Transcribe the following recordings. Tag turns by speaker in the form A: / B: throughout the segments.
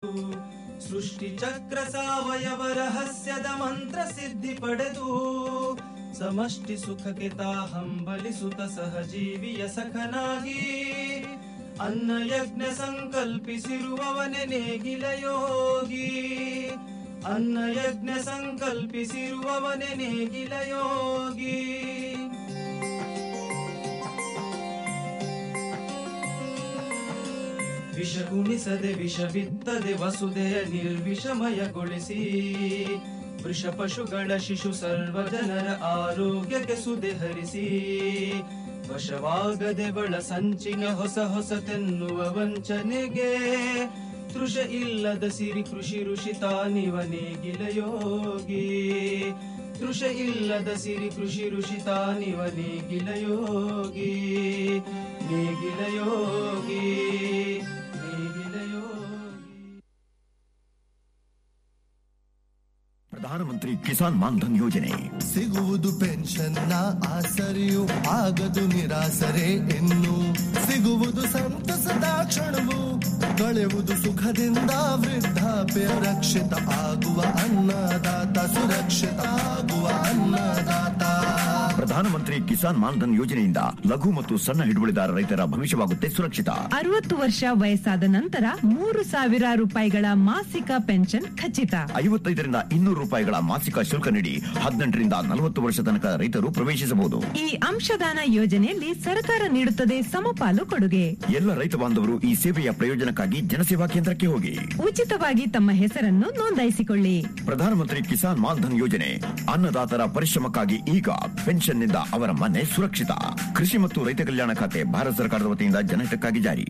A: ಸೃಷ್ಟಿ ಚಕ್ರ ಸಾವಯವ ರಹಸ್ಯದ ಮಂತ್ರ ಸಿದ್ಧಿ ಪಡೆದು ಸಮಷ್ಟಿ ಸುಖಕ್ಕೆ ತಾ ಹಂಬಲಿಸುತ್ತ ಸಹಜೀವಿಯ ಸಖನಾಗಿ ಅನ್ನ ಯಜ್ಞ ಸಂಕಲ್ಪಿಸಿರುವವನೆ ನೇಗಿಲ ಯೋಗಿ ಅನ್ನ ಯಜ್ಞ ಸಂಕಲ್ಪಿಸಿರುವವನೆ ನೇಗಿಲ ಯೋಗಿ ವಿಷ ಉಣಿಸದೆ ವಿಷ ಬಿತ್ತದೆ ವಸುದೆಯ ನಿರ್ವಿಷಮಯಗೊಳಿಸಿ ವೃಷ ಪಶುಗಳ ಶಿಶು ಸರ್ವ ಜನರ ಆರೋಗ್ಯಕ್ಕೆ ಸುದೆ ಹರಿಸಿ ವಶವಾಗದೆ ಬಳ ಸಂಚಿನ ಹೊಸ ಹೊಸತೆನ್ನುವ ವಂಚನೆಗೆ ತೃಷ ಇಲ್ಲದ ಸಿರಿ ಕೃಷಿ ಋಷಿ ತಾನಿವ ನೇಗಿಲ ಯೋಗಿ ತೃಷ ಇಲ್ಲದ ಸಿರಿ ಕೃಷಿ ಋಷಿ ತಾನಿವ ನೇಗಿಲ ಯೋಗಿ ನೇಗಿಲ ಯೋಗಿ ನೇಗಿಲ ಯೋಗಿ
B: ಪ್ರಧಾನಮಂತ್ರಿ ಕಿಸಾನ್ ಮಾನ್ಧನ್ ಯೋಜನೆ
C: ಸಿಗುವುದು ಪೆನ್ಷನ್ನ ಆಸರೆಯು ಆಗದು ನಿರಾಸರೆ ಇನ್ನು ಸಿಗುವುದು ಸಂತಸದ ಕ್ಷಣವು ಕಳೆಯುವುದು ಸುಖದಿಂದ ವೃದ್ಧಾಪ್ಯ ರಕ್ಷಿತ ಆಗುವ ಅನ್ನದಾತ ಸುರಕ್ಷಿತ ಆಗುವ ಅನ್ನದಾತ
B: ಪ್ರಧಾನಮಂತ್ರಿ ಕಿಸಾನ್ ಮಾನ್ಧನ್ ಯೋಜನೆಯಿಂದ ಲಘು ಮತ್ತು ಸಣ್ಣ ಹಿಡುವಳಿದಾರ ರೈತರ ಭವಿಷ್ಯವಾಗುತ್ತೆ ಸುರಕ್ಷಿತ
D: ಅರವತ್ತು ವರ್ಷ ವಯಸ್ಸಾದ ನಂತರ ಮೂರು ಸಾವಿರ ರೂಪಾಯಿಗಳ ಮಾಸಿಕ ಪೆನ್ಷನ್ ಖಚಿತ
B: ಐವತ್ತೈದರಿಂದ ಇನ್ನೂರು ರೂಪಾಯಿಗಳ ಮಾಸಿಕ ಶುಲ್ಕ ನೀಡಿ ಹದಿನೆಂಟರಿಂದ ನಲವತ್ತು ವರ್ಷ ತನಕ ರೈತರು ಪ್ರವೇಶಿಸಬಹುದು
D: ಈ ಅಂಶದಾನ ಯೋಜನೆಯಲ್ಲಿ ಸರ್ಕಾರ ನೀಡುತ್ತದೆ ಸಮಪಾಲು ಕೊಡುಗೆ
B: ಎಲ್ಲ ರೈತ ಬಾಂಧವರು ಈ ಸೇವೆಯ ಪ್ರಯೋಜನಕ್ಕಾಗಿ ಜನಸೇವಾ ಕೇಂದ್ರಕ್ಕೆ ಹೋಗಿ
D: ಉಚಿತವಾಗಿ ತಮ್ಮ ಹೆಸರನ್ನು ನೋಂದಾಯಿಸಿಕೊಳ್ಳಿ
B: ಪ್ರಧಾನಮಂತ್ರಿ ಕಿಸಾನ್ ಮಾನ್ಧನ್ ಯೋಜನೆ ಅನ್ನದಾತರ ಪರಿಶ್ರಮಕ್ಕಾಗಿ ಈಗ ಪೆನ್ಷನ್ನಿಂದ ಅವರ ಮನೆ ಸುರಕ್ಷಿತ ಕೃಷಿ ಮತ್ತು ರೈತ ಕಲ್ಯಾಣ ಖಾತೆ ಭಾರತ ಸರ್ಕಾರದ ವತಿಯಿಂದ ಜನಹಿತಕ್ಕಾಗಿ ಜಾರಿ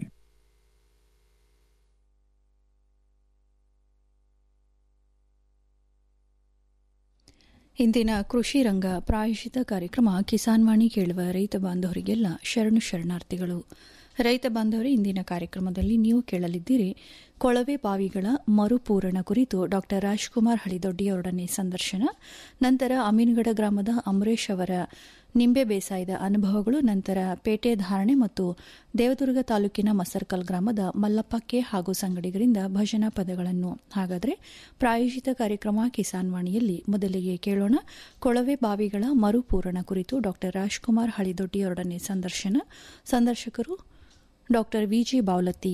E: ಇಂದಿನ ಕೃಷಿ ರಂಗ ಪ್ರಾಯಶಿತ ಕಾರ್ಯಕ್ರಮ ಕಿಸಾನ್ ವಾಣಿ ಕೇಳುವ ರೈತ ಬಾಂಧವರಿಗೆಲ್ಲ ಶರಣು ಶರಣಾರ್ಥಿಗಳು ರೈತ ಬಾಂಧವರೇ ಇಂದಿನ ಕಾರ್ಯಕ್ರಮದಲ್ಲಿ ನೀವು ಕೇಳಲಿದ್ದೀರಿ ಕೊಳವೆ ಬಾವಿಗಳ ಮರುಪೂರಣ ಕುರಿತು ಡಾ ರಾಜ್ಕುಮಾರ್ ಹಳಿದೊಡ್ಡಿಯವರೊಡನೆ ಸಂದರ್ಶನ ನಂತರ ಅಮೀನ್ಗಡ ಗ್ರಾಮದ ಅಮರೇಶ್ ಅವರ ನಿಂಬೆ ಬೇಸಾಯದ ಅನುಭವಗಳು ನಂತರ ಪೇಟೆ ಧಾರಣೆ ಮತ್ತು ದೇವದುರ್ಗ ತಾಲೂಕಿನ ಮಸರ್ಕಲ್ ಗ್ರಾಮದ ಮಲ್ಲಪ್ಪ ಕೆ ಹಾಗೂ ಸಂಗಡಿಗರಿಂದ ಭಜನಾ ಪದಗಳನ್ನು ಹಾಗಾದರೆ ಪ್ರಾಯೋಜಿತ ಕಾರ್ಯಕ್ರಮ ಕಿಸಾನ್ ವಾಣಿಯಲ್ಲಿ ಮೊದಲಿಗೆ ಕೇಳೋಣ ಕೊಳವೆ ಬಾವಿಗಳ ಮರುಪೂರಣ ಕುರಿತು ಡಾ ರಾಜ್ಕುಮಾರ್ ಹಳಿದೊಡ್ಡಿಯವರೊಡನೆ ಸಂದರ್ಶನ ಸಂದರ್ಶಕರು ಡಾ ವಿಜಿ ಬಾವಲತ್ತಿ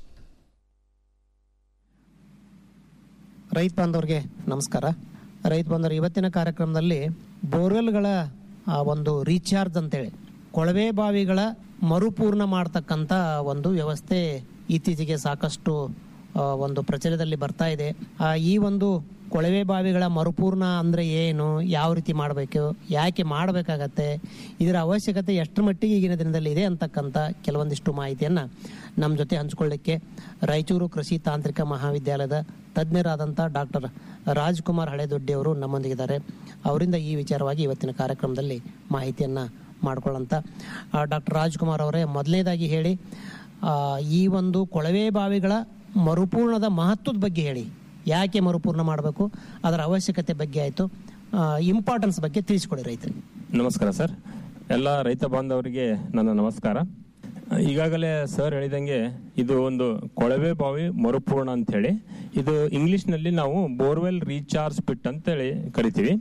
F: ರೈತ ಬಾಂಧವರಿಗೆ ನಮಸ್ಕಾರ ರೈತ ಬಾಂಧವರು ಇವತ್ತಿನ ಕಾರ್ಯಕ್ರಮದಲ್ಲಿ ಬೋರ್ವೆಲ್ಗಳ ಆ, ಒಂದು ರೀಚಾರ್ಜ್ ಅಂತೇಳಿ ಕೊಳವೆ ಬಾವಿಗಳ ಮರುಪೂರ್ಣ ಮಾಡ್ತಕ್ಕಂಥ ಒಂದು ವ್ಯವಸ್ಥೆ ಇತ್ತೀಚೆಗೆ ಸಾಕಷ್ಟು ಆ, ಒಂದು ಪ್ರಚಲಿತದಲ್ಲಿ ಬರ್ತಾ ಇದೆ ಆ, ಈ ಒಂದು ಕೊಳವೆ ಬಾವಿಗಳ ಮರುಪೂರ್ಣ ಅಂದರೆ ಏನು ಯಾವ ರೀತಿ ಮಾಡಬೇಕು ಯಾಕೆ ಮಾಡಬೇಕಾಗತ್ತೆ ಇದರ ಅವಶ್ಯಕತೆ ಎಷ್ಟರ ಮಟ್ಟಿಗೆ ಈಗಿನ ದಿನದಲ್ಲಿ ಇದೆ ಅಂತಕ್ಕಂಥ ಕೆಲವೊಂದಿಷ್ಟು ಮಾಹಿತಿಯನ್ನು ನಮ್ಮ ಜೊತೆ ಹಂಚಿಕೊಳ್ಳಿಕ್ಕೆ ರಾಯಚೂರು ಕೃಷಿ ತಾಂತ್ರಿಕ ಮಹಾವಿದ್ಯಾಲಯದ ತಜ್ಞರಾದಂಥ ಡಾಕ್ಟರ್ ರಾಜ್ಕುಮಾರ್ ಹಳೆದೊಡ್ಡಿ ಅವರು ನಮ್ಮೊಂದಿಗಿದ್ದಾರೆ ಅವರಿಂದ ಈ ವಿಚಾರವಾಗಿ ಇವತ್ತಿನ ಕಾರ್ಯಕ್ರಮದಲ್ಲಿ ಮಾಹಿತಿಯನ್ನು ಮಾಡ್ಕೊಳ್ಳೋಂಥ ಡಾಕ್ಟರ್ ರಾಜ್ಕುಮಾರ್ ಅವರೇ ಮೊದಲನೇದಾಗಿ ಹೇಳಿ ಆ, ಈ ಒಂದು ಕೊಳವೆ ಬಾವಿಗಳ ಮರುಪೂರ್ಣದ ಮಹತ್ವದ ಬಗ್ಗೆ ಹೇಳಿ ಯಾಕೆ ಮರುಪೂರ್ಣ ಮಾಡಬೇಕು ಅದರ ಅವಶ್ಯಕತೆ ಬಗ್ಗೆ ಆಯಿತು ಇಂಪಾರ್ಟೆನ್ಸ್ ಬಗ್ಗೆ ತಿಳಿಸ್ಕೊಡಿ ರೈತರಿಗೆ
G: ನಮಸ್ಕಾರ ಸರ್ ಎಲ್ಲ ರೈತ ಬಾಂಧವರಿಗೆ ನನ್ನ ನಮಸ್ಕಾರ ಈಗಾಗಲೇ ಸರ್ ಹೇಳಿದಂಗೆ ಇದು ಒಂದು ಕೊಳವೆ ಬಾವಿ ಮರುಪೂರ್ಣ ಅಂತ ಹೇಳಿ ಇದು ಇಂಗ್ಲಿಷ್ನಲ್ಲಿ ನಾವು ಬೋರ್ವೆಲ್ ರೀಚಾರ್ಜ್ ಪಿಟ್ ಅಂತೇಳಿ ಕರಿತೀವಿ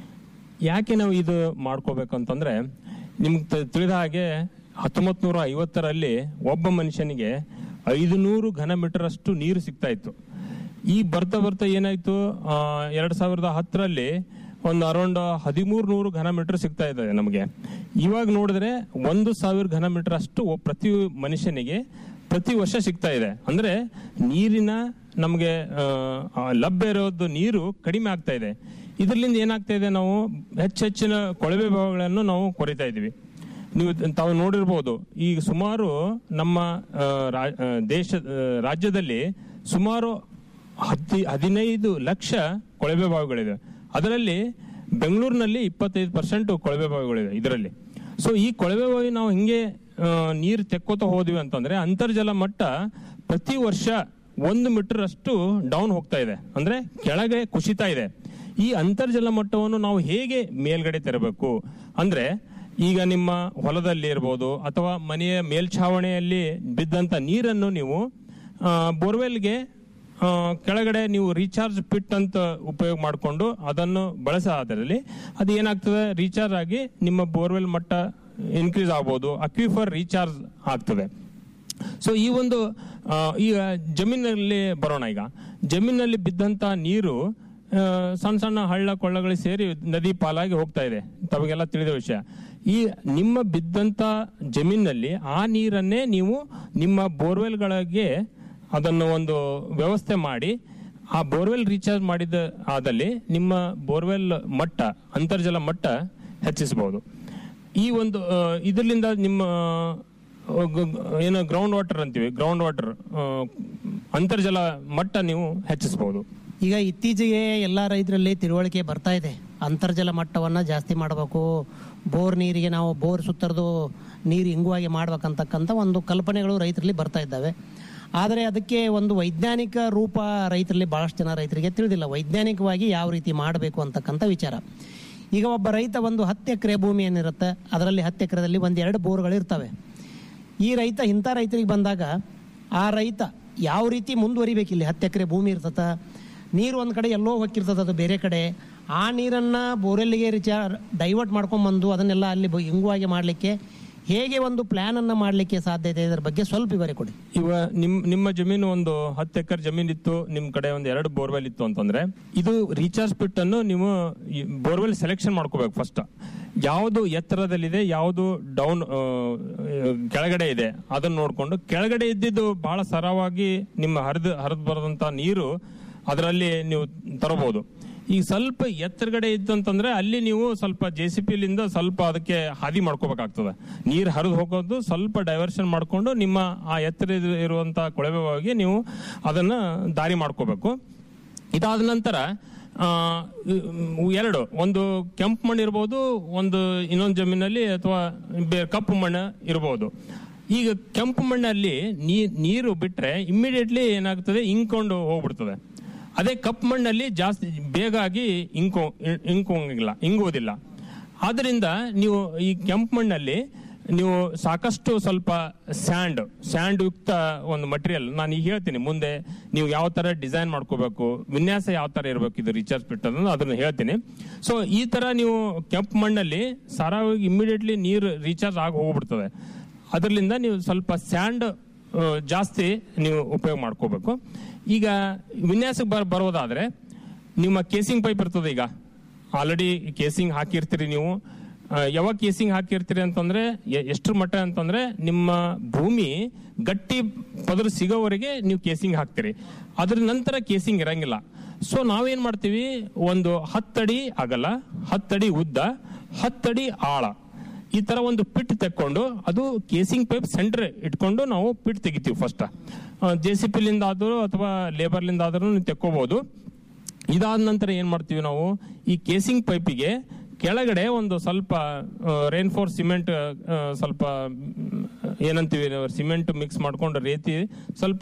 G: ಯಾಕೆ ನಾವು ಇದು ಮಾಡ್ಕೋಬೇಕು ಅಂತಂದ್ರೆ ನಿಮ್ಗೆ ತ- ತಿಳಿದ ಹಾಗೆ ಹತ್ತೊಂಬತ್ತು ನೂರ ಐವತ್ತರಲ್ಲಿ ಒಬ್ಬ ಮನುಷ್ಯನಿಗೆ ಐದು ನೂರು ಘನ ಮೀಟರ್ ಅಷ್ಟು ನೀರು ಸಿಗ್ತಾ ಇತ್ತು ಈ ಬರ್ತಾ ಬರ್ತಾ ಏನಾಯ್ತು ಆ, ಎರಡ್ ಸಾವಿರದ ಹತ್ತರಲ್ಲಿ ಒಂದು ಅರೌಂಡ್ ಹದಿಮೂರು ನೂರು ಘನ ಮೀಟರ್ ಸಿಗ್ತಾ ಇದೆ ನಮಗೆ ಇವಾಗ ನೋಡಿದ್ರೆ ಒಂದು ಸಾವಿರ ಘನ ಮೀಟರ್ ಅಷ್ಟು ಒ- ಪ್ರತಿ ಮನುಷ್ಯನಿಗೆ ಪ್ರತಿ ವರ್ಷ ಸಿಗ್ತಾ ಇದೆ ಅಂದ್ರೆ ನೀರಿನ ನಮಗೆ ಲಭ್ಯ ಇರೋದು ನೀರು ಕಡಿಮೆ ಆಗ್ತಾ ಇದೆ ಇದರಿಂದ ಏನಾಗ್ತಾ ಇದೆ ನಾವು ಹೆಚ್ಚೆಚ್ಚಿನ ಕೊಳವೆ ಭಾಗಗಳನ್ನು ನಾವು ಕೊರಿತಾ ಇದ್ದೀವಿ ನೀವು ತಾವು ನೋಡಿರ್ಬೋದು ಈಗ ಸುಮಾರು ನಮ್ಮ ಆ, ರಾ- ಆ, ದೇಶ ಆ, ರಾಜ್ಯದಲ್ಲಿ ಸುಮಾರು ಹತ್ತಿ ಹದಿನೈದು ಲಕ್ಷ ಕೊಳವೆ ಬಾವಿಗಳಿವೆ ಅದರಲ್ಲಿ ಬೆಂಗಳೂರಿನಲ್ಲಿ ಇಪ್ಪತ್ತೈದು ಪರ್ಸೆಂಟ್ ಕೊಳವೆ ಬಾವಿಗಳಿವೆ ಇದರಲ್ಲಿ ಸೊ ಈ ಕೊಳವೆ ಬಾವಿ ನಾವು ಹಿಂಗೆ ನೀರು ತೆಕ್ಕೋತಾ ಹೋದ್ವಿ ಅಂತಂದ್ರೆ ಅಂತರ್ಜಲ ಮಟ್ಟ ಪ್ರತಿ ವರ್ಷ ಒಂದು ಮೀಟರ್ ಅಷ್ಟು ಡೌನ್ ಹೋಗ್ತಾ ಇದೆ ಅಂದ್ರೆ ಕೆಳಗೆ ಕುಸಿತಾ ಇದೆ ಈ ಅಂತರ್ಜಲ ಮಟ್ಟವನ್ನು ನಾವು ಹೇಗೆ ಮೇಲ್ಗಡೆ ತರಬೇಕು ಅಂದ್ರೆ ಈಗ ನಿಮ್ಮ ಹೊಲದಲ್ಲಿ ಇರ್ಬೋದು ಅಥವಾ ಮನೆಯ ಮೇಲ್ಛಾವಣಿಯಲ್ಲಿ ಬಿದ್ದಂತ ನೀರನ್ನು ನೀವು ಬೋರ್ವೆಲ್ಗೆ ಆ, ಕೆಳಗಡೆ ನೀವು ರೀಚಾರ್ಜ್ ಪಿಟ್ ಅಂತ ಉಪಯೋಗ ಮಾಡಿಕೊಂಡು ಅದನ್ನು ಬಳಸಾದಲ್ಲಿ ಅದು ಏನಾಗ್ತದೆ ರೀಚಾರ್ಜ್ ಆಗಿ ನಿಮ್ಮ ಬೋರ್ವೆಲ್ ಮಟ್ಟ ಇನ್ಕ್ರೀಸ್ ಆಗ್ಬೋದು ಅಕ್ವಿಫರ್ ರೀಚಾರ್ಜ್ ಆಗ್ತದೆ ಸೊ ಈ ಒಂದು ಆ, ಈಗ ಜಮೀನಲ್ಲಿ ಬರೋಣ ಈಗ ಜಮೀನಲ್ಲಿ ಬಿದ್ದಂತ ನೀರು ಆ, ಸಣ್ಣ ಸಣ್ಣ ಹಳ್ಳ ಕೊಳ್ಳಗಳಿಗೆ ಸೇರಿ ನದಿ ಪಾಲಾಗಿ ಹೋಗ್ತಾ ಇದೆ ತಮಗೆಲ್ಲ ತಿಳಿದ ವಿಷಯ ಈ ನಿಮ್ಮ ಬಿದ್ದಂತ ಜಮೀನಲ್ಲಿ ಆ ನೀರನ್ನೇ ನೀವು ನಿಮ್ಮ ಬೋರ್ವೆಲ್ಗಳಿಗೆ ಅದನ್ನು ಒಂದು ವ್ಯವಸ್ಥೆ ಮಾಡಿ ಆ ಬೋರ್ವೆಲ್ ರೀಚಾರ್ಜ್ ಮಾಡಿದ ಆದಲ್ಲಿ ನಿಮ್ಮ ಬೋರ್ವೆಲ್ ಮಟ್ಟ ಅಂತರ್ಜಲ ಮಟ್ಟ ಹೆಚ್ಚಿಸಬಹುದು ಈ ಒಂದು ಆ, ಇದರಿಂದ ನಿಮ್ಮ ಆ, ಗ- ಗ- ಏನು ಗ್ರೌಂಡ್ ವಾಟರ್ ಅಂತೀವಿ ಗ್ರೌಂಡ್ ವಾಟರ್ ಅಂತರ್ಜಲ ಮಟ್ಟ ನೀವು ಹೆಚ್ಚಿಸಬಹುದು
F: ಈಗ ಇತ್ತೀಚೆಗೆ ಎಲ್ಲ ರೈತರಲ್ಲಿ ತಿಳುವಳಿಕೆ ಬರ್ತಾ ಇದೆ ಅಂತರ್ಜಲ ಮಟ್ಟವನ್ನು ಜಾಸ್ತಿ ಮಾಡಬೇಕು ಬೋರ್ ನೀರಿಗೆ ನಾವು ಬೋರ್ ಸುತ್ತರದು ನೀರು ಇಂಗುವಾಗಿ ಮಾಡ್ಬೇಕಂತಕ್ಕಂಥ ಒಂದು ಕಲ್ಪನೆಗಳು ರೈತರಲ್ಲಿ ಬರ್ತಾ ಇದ್ದಾವೆ ಆದರೆ ಅದಕ್ಕೆ ಒಂದು ವೈಜ್ಞಾನಿಕ ರೂಪ ರೈತರಲ್ಲಿ ಭಾಳಷ್ಟು ಜನ ರೈತರಿಗೆ ತಿಳಿದಿಲ್ಲ ವೈಜ್ಞಾನಿಕವಾಗಿ ಯಾವ ರೀತಿ ಮಾಡಬೇಕು ಅಂತಕ್ಕಂಥ ವಿಚಾರ ಈಗ ಒಬ್ಬ ರೈತ ಒಂದು ಹತ್ತು ಎಕರೆ ಭೂಮಿ ಏನಿರುತ್ತೆ ಅದರಲ್ಲಿ ಹತ್ತು ಎಕರೆದಲ್ಲಿ ಒಂದು ಎರಡು ಬೋರ್ಗಳು ಇರ್ತವೆ ಈ ರೈತ ಇಂಥ ರೈತರಿಗೆ ಬಂದಾಗ ಆ ರೈತ ಯಾವ ರೀತಿ ಮುಂದುವರಿಬೇಕು ಇಲ್ಲಿ ಹತ್ತು ಎಕರೆ ಭೂಮಿ ಇರ್ತದ ನೀರು ಒಂದು ಕಡೆ ಎಲ್ಲೋ ಹೋಗಿರ್ತದ ಅದು ಬೇರೆ ಕಡೆ ಆ ನೀರನ್ನು ಬೋರೆಲ್ಲಿಗೆ ರಿಚಾರ್ ಡೈವರ್ಟ್ ಮಾಡ್ಕೊಂಬಂದು ಅದನ್ನೆಲ್ಲ ಅಲ್ಲಿ ಬ- ಇಂಗುವಾಗಿ ಮಾಡಲಿಕ್ಕೆ ಹೇಗೆ ಒಂದು ಪ್ಲ್ಯಾನನ್ನು ಮಾಡಲಿಕ್ಕೆ ಸಾಧ್ಯತೆ ಇದರ ಬಗ್ಗೆ ಸ್ವಲ್ಪ ವಿವರ ಕೊಡಿ
G: ಇವ ನಿಮ್ ನಿಮ್ಮ ಜಮೀನು ಒಂದು ಹತ್ತು ಎಕರೆ ಜಮೀನ್ ಇತ್ತು ನಿಮ್ ಕಡೆ ಒಂದು ಎರಡು ಬೋರ್ವೆಲ್ ಇತ್ತು ಅಂತಂದ್ರೆ ಇದು ರೀಚಾರ್ಜ್ ಪಿಟ್ ಅನ್ನು ನೀವು ಬೋರ್ವೆಲ್ ಸೆಲೆಕ್ಷನ್ ಮಾಡ್ಕೋಬೇಕು ಫಸ್ಟ್ ಯಾವುದು ಎತ್ತರದಲ್ಲಿದೆ ಯಾವುದು ಡೌನ್ ಕೆಳಗಡೆ ಇದೆ ಅದನ್ನ ನೋಡ್ಕೊಂಡು ಕೆಳಗಡೆ ಇದ್ದಿದ್ದು ಬಹಳ ಸರವಾಗಿ ನಿಮ್ಮ ಹರಿದು ಹರಿದು ಬರದಂತ ನೀರು ಅದರಲ್ಲಿ ನೀವು ತರಬಹುದು ಈಗ ಸ್ವಲ್ಪ ಎತ್ತರಗಡೆ ಇತ್ತಂತಂದ್ರೆ ಅಲ್ಲಿ ನೀವು ಸ್ವಲ್ಪ ಜೆ ಸಿ ಪಿಲಿಂದ ಸ್ವಲ್ಪ ಅದಕ್ಕೆ ಹಾದಿ ಮಾಡ್ಕೋಬೇಕಾಗ್ತದೆ ನೀರು ಹರಿದು ಹೋಗೋದು ಸ್ವಲ್ಪ ಡೈವರ್ಷನ್ ಮಾಡ್ಕೊಂಡು ನಿಮ್ಮ ಆ ಎತ್ತರ ಇರು- ಇರುವಂತ ಕೊಳವೆ ಬಾವಿಗೆ ನೀವು ಅದನ್ನ ದಾರಿ ಮಾಡ್ಕೋಬೇಕು ಇದಾದ ನಂತರ ಆ, ಇ- ಎರಡು ಒಂದು ಕೆಂಪು ಮಣ್ಣು ಇರ್ಬೋದು ಒಂದು ಇನ್ನೊಂದು ಜಮೀನಲ್ಲಿ ಅಥವಾ ಬೇರೆ ಕಪ್ಪು ಮಣ್ಣು ಇರ್ಬೋದು ಈಗ ಕೆಂಪು ಮಣ್ಣಲ್ಲಿ ನೀ- ನೀರು ಬಿಟ್ರೆ ಇಮ್ಮಿಡಿಯೇಟ್ಲಿ ಏನಾಗ್ತದೆ ಇಂಕೊಂಡು ಹೋಗ್ಬಿಡ್ತದೆ ಅದೇ ಕಪ್ಪು ಮಣ್ಣಲ್ಲಿ ಜಾಸ್ತಿ ಬೇಗ ಆಗಿ ಇಂಕೋ ಇಂಕೋಂಗಿಲ್ಲ ಇಂಗುವುದಿಲ್ಲ ಆದ್ರಿಂದ ನೀವು ಈ ಕೆಂಪು ಮಣ್ಣಲ್ಲಿ ನೀವು ಸಾಕಷ್ಟು ಸ್ವಲ್ಪ ಸ್ಯಾಂಡ್ ಸ್ಯಾಂಡ್ ಯುಕ್ತ ಒಂದು ಮಟೀರಿಯಲ್ ನಾನು ಈಗ ಹೇಳ್ತೀನಿ ಮುಂದೆ ನೀವು ಯಾವ ತರ ಡಿಸೈನ್ ಮಾಡ್ಕೋಬೇಕು ವಿನ್ಯಾಸ ಯಾವ ತರ ಇರಬೇಕು ಇದು ರೀಚಾರ್ಜ್ ಪಿಟ್ ಅನ್ನೋದು ಅದನ್ನ ಹೇಳ್ತೀನಿ ಸೊ ಈ ತರ ನೀವು ಕೆಂಪು ಮಣ್ಣಲ್ಲಿ ಸಾರಾವಾಗಿ ಇಮಿಡಿಯೇಟ್ಲಿ ನೀರು ರೀಚಾರ್ಜ್ ಆಗಿ ಹೋಗ್ಬಿಡ್ತದೆ ಅದರಿಂದ ನೀವು ಸ್ವಲ್ಪ ಸ್ಯಾಂಡ್ ಜಾಸ್ತಿ ನೀವು ಉಪಯೋಗ ಮಾಡ್ಕೋಬೇಕು ಈಗ ವಿನ್ಯಾಸಕ್ಕೆ ಬರ್ ಬರೋದಾದ್ರೆ ನಿಮ್ಮ ಕೇಸಿಂಗ್ ಪೈಪ್ ಇರ್ತದೆ ಈಗ ಆಲ್ರೆಡಿ ಕೇಸಿಂಗ್ ಹಾಕಿರ್ತೀರಿ ನೀವು ಆ, ಯಾವಾಗ ಕೇಸಿಂಗ್ ಹಾಕಿರ್ತೀರಿ ಅಂತಂದ್ರೆ ಎ- ಎಷ್ಟ್ರ ಮಟ್ಟ ಅಂತಂದ್ರೆ ನಿಮ್ಮ ಭೂಮಿ ಗಟ್ಟಿ ಪದರ ಸಿಗೋವರೆಗೆ ನೀವು ಕೇಸಿಂಗ್ ಹಾಕ್ತೀರಿ ಅದ್ರ ನಂತರ ಕೇಸಿಂಗ್ ಇರಂಗಿಲ್ಲ ಸೊ ನಾವೇನ್ ಮಾಡ್ತೀವಿ ಒಂದು ಹತ್ತಡಿ ಅಗಲ ಹತ್ತಡಿ ಉದ್ದ ಹತ್ತಡಿ ಆಳ ಈ ತರ ಒಂದು ಪಿಟ್ ತೆಕ್ಕೊಂಡು ಅದು ಕೇಸಿಂಗ್ ಪೈಪ್ ಸೆಂಟರ್ ಇಟ್ಕೊಂಡು ನಾವು ಪಿಟ್ ತೆಗಿತೀವಿ ಫಸ್ಟ್ ಜೆ ಸಿ ಪಿಲಿಂದ ಆದರೂ ಅಥವಾ ಲೇಬರ್ಲಿಂದ ಆದ್ರೂ ನೀವು ತೆಕ್ಕೋಬಹುದು ಇದಾದ ನಂತರ ಏನ್ ಮಾಡ್ತೀವಿ ನಾವು ಈ ಕೇಸಿಂಗ್ ಪೈಪಿಗೆ ಕೆಳಗಡೆ ಒಂದು ಸ್ವಲ್ಪ ರೇನ್ಫೋರ್ ಸಿಮೆಂಟ್ ಸ್ವಲ್ಪ ಮ್, ಏನಂತೀವಿ ಸಿಮೆಂಟ್ ಮಿಕ್ಸ್ ಮಾಡ್ಕೊಂಡು ರೇತಿ ಸ್ವಲ್ಪ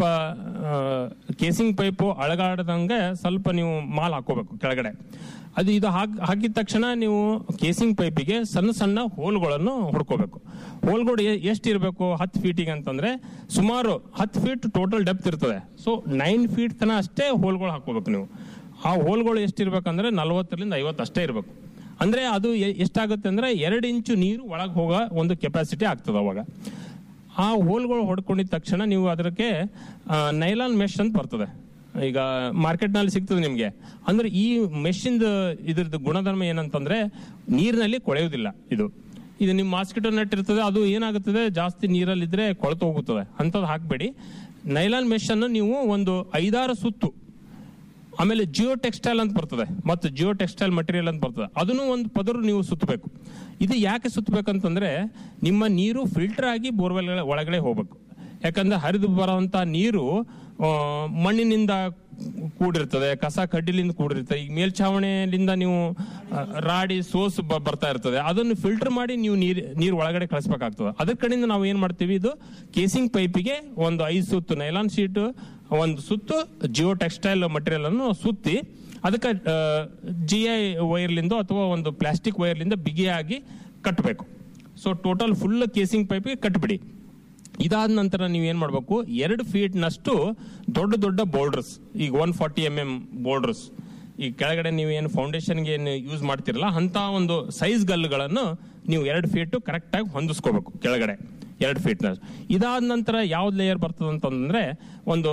G: ಕೇಸಿಂಗ್ ಪೈಪು ಅಳಗಾಡದಂಗೆ ಸ್ವಲ್ಪ ನೀವು ಮಾಲ್ ಹಾಕೋಬೇಕು ಕೆಳಗಡೆ ಅದು ಇದು ಹಾಕ್ ಹಾಕಿದ ತಕ್ಷಣ ನೀವು ಕೇಸಿಂಗ್ ಪೈಪಿಗೆ ಸಣ್ಣ ಸಣ್ಣ ಹೋಲ್ಗಳನ್ನು ಹುಡ್ಕೋಬೇಕು ಹೋಲ್ಗಳು ಎಷ್ಟು ಇರಬೇಕು ಹತ್ತು ಫೀಟಿಗೆ ಅಂತಂದ್ರೆ ಸುಮಾರು ಹತ್ತು ಫೀಟ್ ಟೋಟಲ್ ಡೆಪ್ತ್ ಇರ್ತದೆ ಸೊ ನೈನ್ ಫೀಟ್ ತನ ಅಷ್ಟೇ ಹೋಲ್ಗಳು ಹಾಕೋಬೇಕು ನೀವು ಆ ಹೋಲ್ಗಳು ಎಷ್ಟಿರ್ಬೇಕಂದ್ರೆ ನಲವತ್ತರಿಂದ ಐವತ್ತು ಅಷ್ಟೇ ಇರಬೇಕು ಅಂದ್ರೆ ಅದು ಎ- ಎಷ್ಟಾಗುತ್ತೆ ಅಂದ್ರೆ ಎರಡು ಇಂಚು ನೀರು ಒಳಗೆ ಹೋಗೋ ಒಂದು ಕೆಪಾಸಿಟಿ ಆಗ್ತದೆ ಅವಾಗ ಆ ಹೋಲ್ಗಳು ಹೊಡ್ಕೊಂಡಿದ ತಕ್ಷಣ ನೀವು ಅದಕ್ಕೆ ನೈಲಾನ್ ಮೆಶ್ ಅಂತ ಬರ್ತದೆ ಈಗ ಮಾರ್ಕೆಟ್ನಲ್ಲಿ ಸಿಗ್ತದೆ ನಿಮಗೆ ಅಂದ್ರೆ ಈ ಮೆಷಿಂದ ಇದ್ರದ್ದು ಗುಣಧರ್ಮ ಏನಂತಂದ್ರೆ ನೀರಿನಲ್ಲಿ ಕೊಳೆಯುವುದಿಲ್ಲ ಇದು ಇದು ನಿಮ್ಮ ಮಾಸ್ಕಿಟೋ ನೆಟ್ ಇರ್ತದೆ ಅದು ಏನಾಗುತ್ತದೆ ಜಾಸ್ತಿ ನೀರಲ್ಲಿದ್ರೆ ಕೊಳೆತು ಹೋಗುತ್ತದೆ ಅಂಥದ್ದು ಹಾಕಬೇಡಿ ನೈಲಾನ್ ಮೆಶ್ ಅನ್ನು ನೀವು ಒಂದು ಐದಾರು ಸುತ್ತು ಆಮೇಲೆ ಜಿಯೋ ಟೆಕ್ಸ್ಟೈಲ್ ಅಂತ ಬರ್ತದೆ ಮತ್ತು ಜಿಯೋ ಟೆಕ್ಸ್ಟೈಲ್ ಮಟೀರಿಯಲ್ ಅಂತ ಬರ್ತದೆ ಅದನ್ನು ಒಂದು ಪದರು ನೀವು ಸುತ್ತಬೇಕು ಇದು ಯಾಕೆ ಸುತ್ತಬೇಕಂತಂದ್ರೆ ನಿಮ್ಮ ನೀರು ಫಿಲ್ಟರ್ ಆಗಿ ಬೋರ್ವೆಲ್ ಒಳಗಡೆ ಹೋಗ್ಬೇಕು ಯಾಕಂದ್ರೆ ಹರಿದು ಬರುವಂತ ನೀರು ಆ, ಮಣ್ಣಿನಿಂದ ಕೂಡಿರ್ತದೆ ಕಸ ಕಡ್ಡಿಲಿಂದ ಕೂಡಿರ್ತದೆ ಈಗ ಮೇಲ್ಛಾವಣಿಯಿಂದ ನೀವು ಆ, ರಾಡಿ ಸೋಸ್ ಬ- ಬರ್ತಾ ಇರ್ತದೆ ಅದನ್ನು ಫಿಲ್ಟರ್ ಮಾಡಿ ನೀವು ನೀರ್ ನೀರು ಒಳಗಡೆ ಕಳಿಸ್ಬೇಕಾಗ್ತದೆ ಅದ್ರ ಕಡೆಯಿಂದ ನಾವು ಏನ್ ಮಾಡ್ತೀವಿ ಇದು ಕೇಸಿಂಗ್ ಪೈಪಿಗೆ ಒಂದು ಐದು ಸುತ್ತು ನೈಲಾನ್ ಶೀಟ್ ಒಂದು ಸುತ್ತು ಜಿಯೋ ಟೆಕ್ಸ್ಟೈಲ್ ಮಟೀರಿಯಲ್ ಅನ್ನು ಸುತ್ತಿ ಅದಕ್ಕೆ ಜಿ ಐ ವೈರ್ಲಿಂದ ಅಥವಾ ಒಂದು ಪ್ಲಾಸ್ಟಿಕ್ ವೈರ್ಲಿಂದ ಬಿಗಿಯಾಗಿ ಕಟ್ಟಬೇಕು ಸೊ ಟೋಟಲ್ ಫುಲ್ ಕೇಸಿಂಗ್ ಪೈಪಿಗೆ ಕಟ್ಬಿಡಿ ಇದಾದ ನಂತರ ನೀವೇನ್ ಮಾಡಬೇಕು ಎರಡು ಫೀಟ್ನಷ್ಟು ದೊಡ್ಡ ದೊಡ್ಡ ಬೋಲ್ಡರ್ಸ್ ಈಗ one forty M M boulders ಈ ಕೆಳಗಡೆ ನೀವು ಏನು ಫೌಂಡೇಶನ್ಗೆ ಏನು ಯೂಸ್ ಮಾಡ್ತಿರಲ್ಲ ಅಂತ ಒಂದು ಸೈಜ್ ಗಲ್ಲುಗಳನ್ನು ನೀವು ಎರಡು ಫೀಟ್ ಕರೆಕ್ಟಾಗಿ ಹೊಂದಿಸ್ಕೋಬೇಕು ಕೆಳಗಡೆ ಎರಡು ಫೀಟ್ನ ಇದಾದ ನಂತರ ಯಾವ್ದು ಲೇಯರ್ ಬರ್ತದೆ ಅಂತಂದ್ರೆ ಒಂದು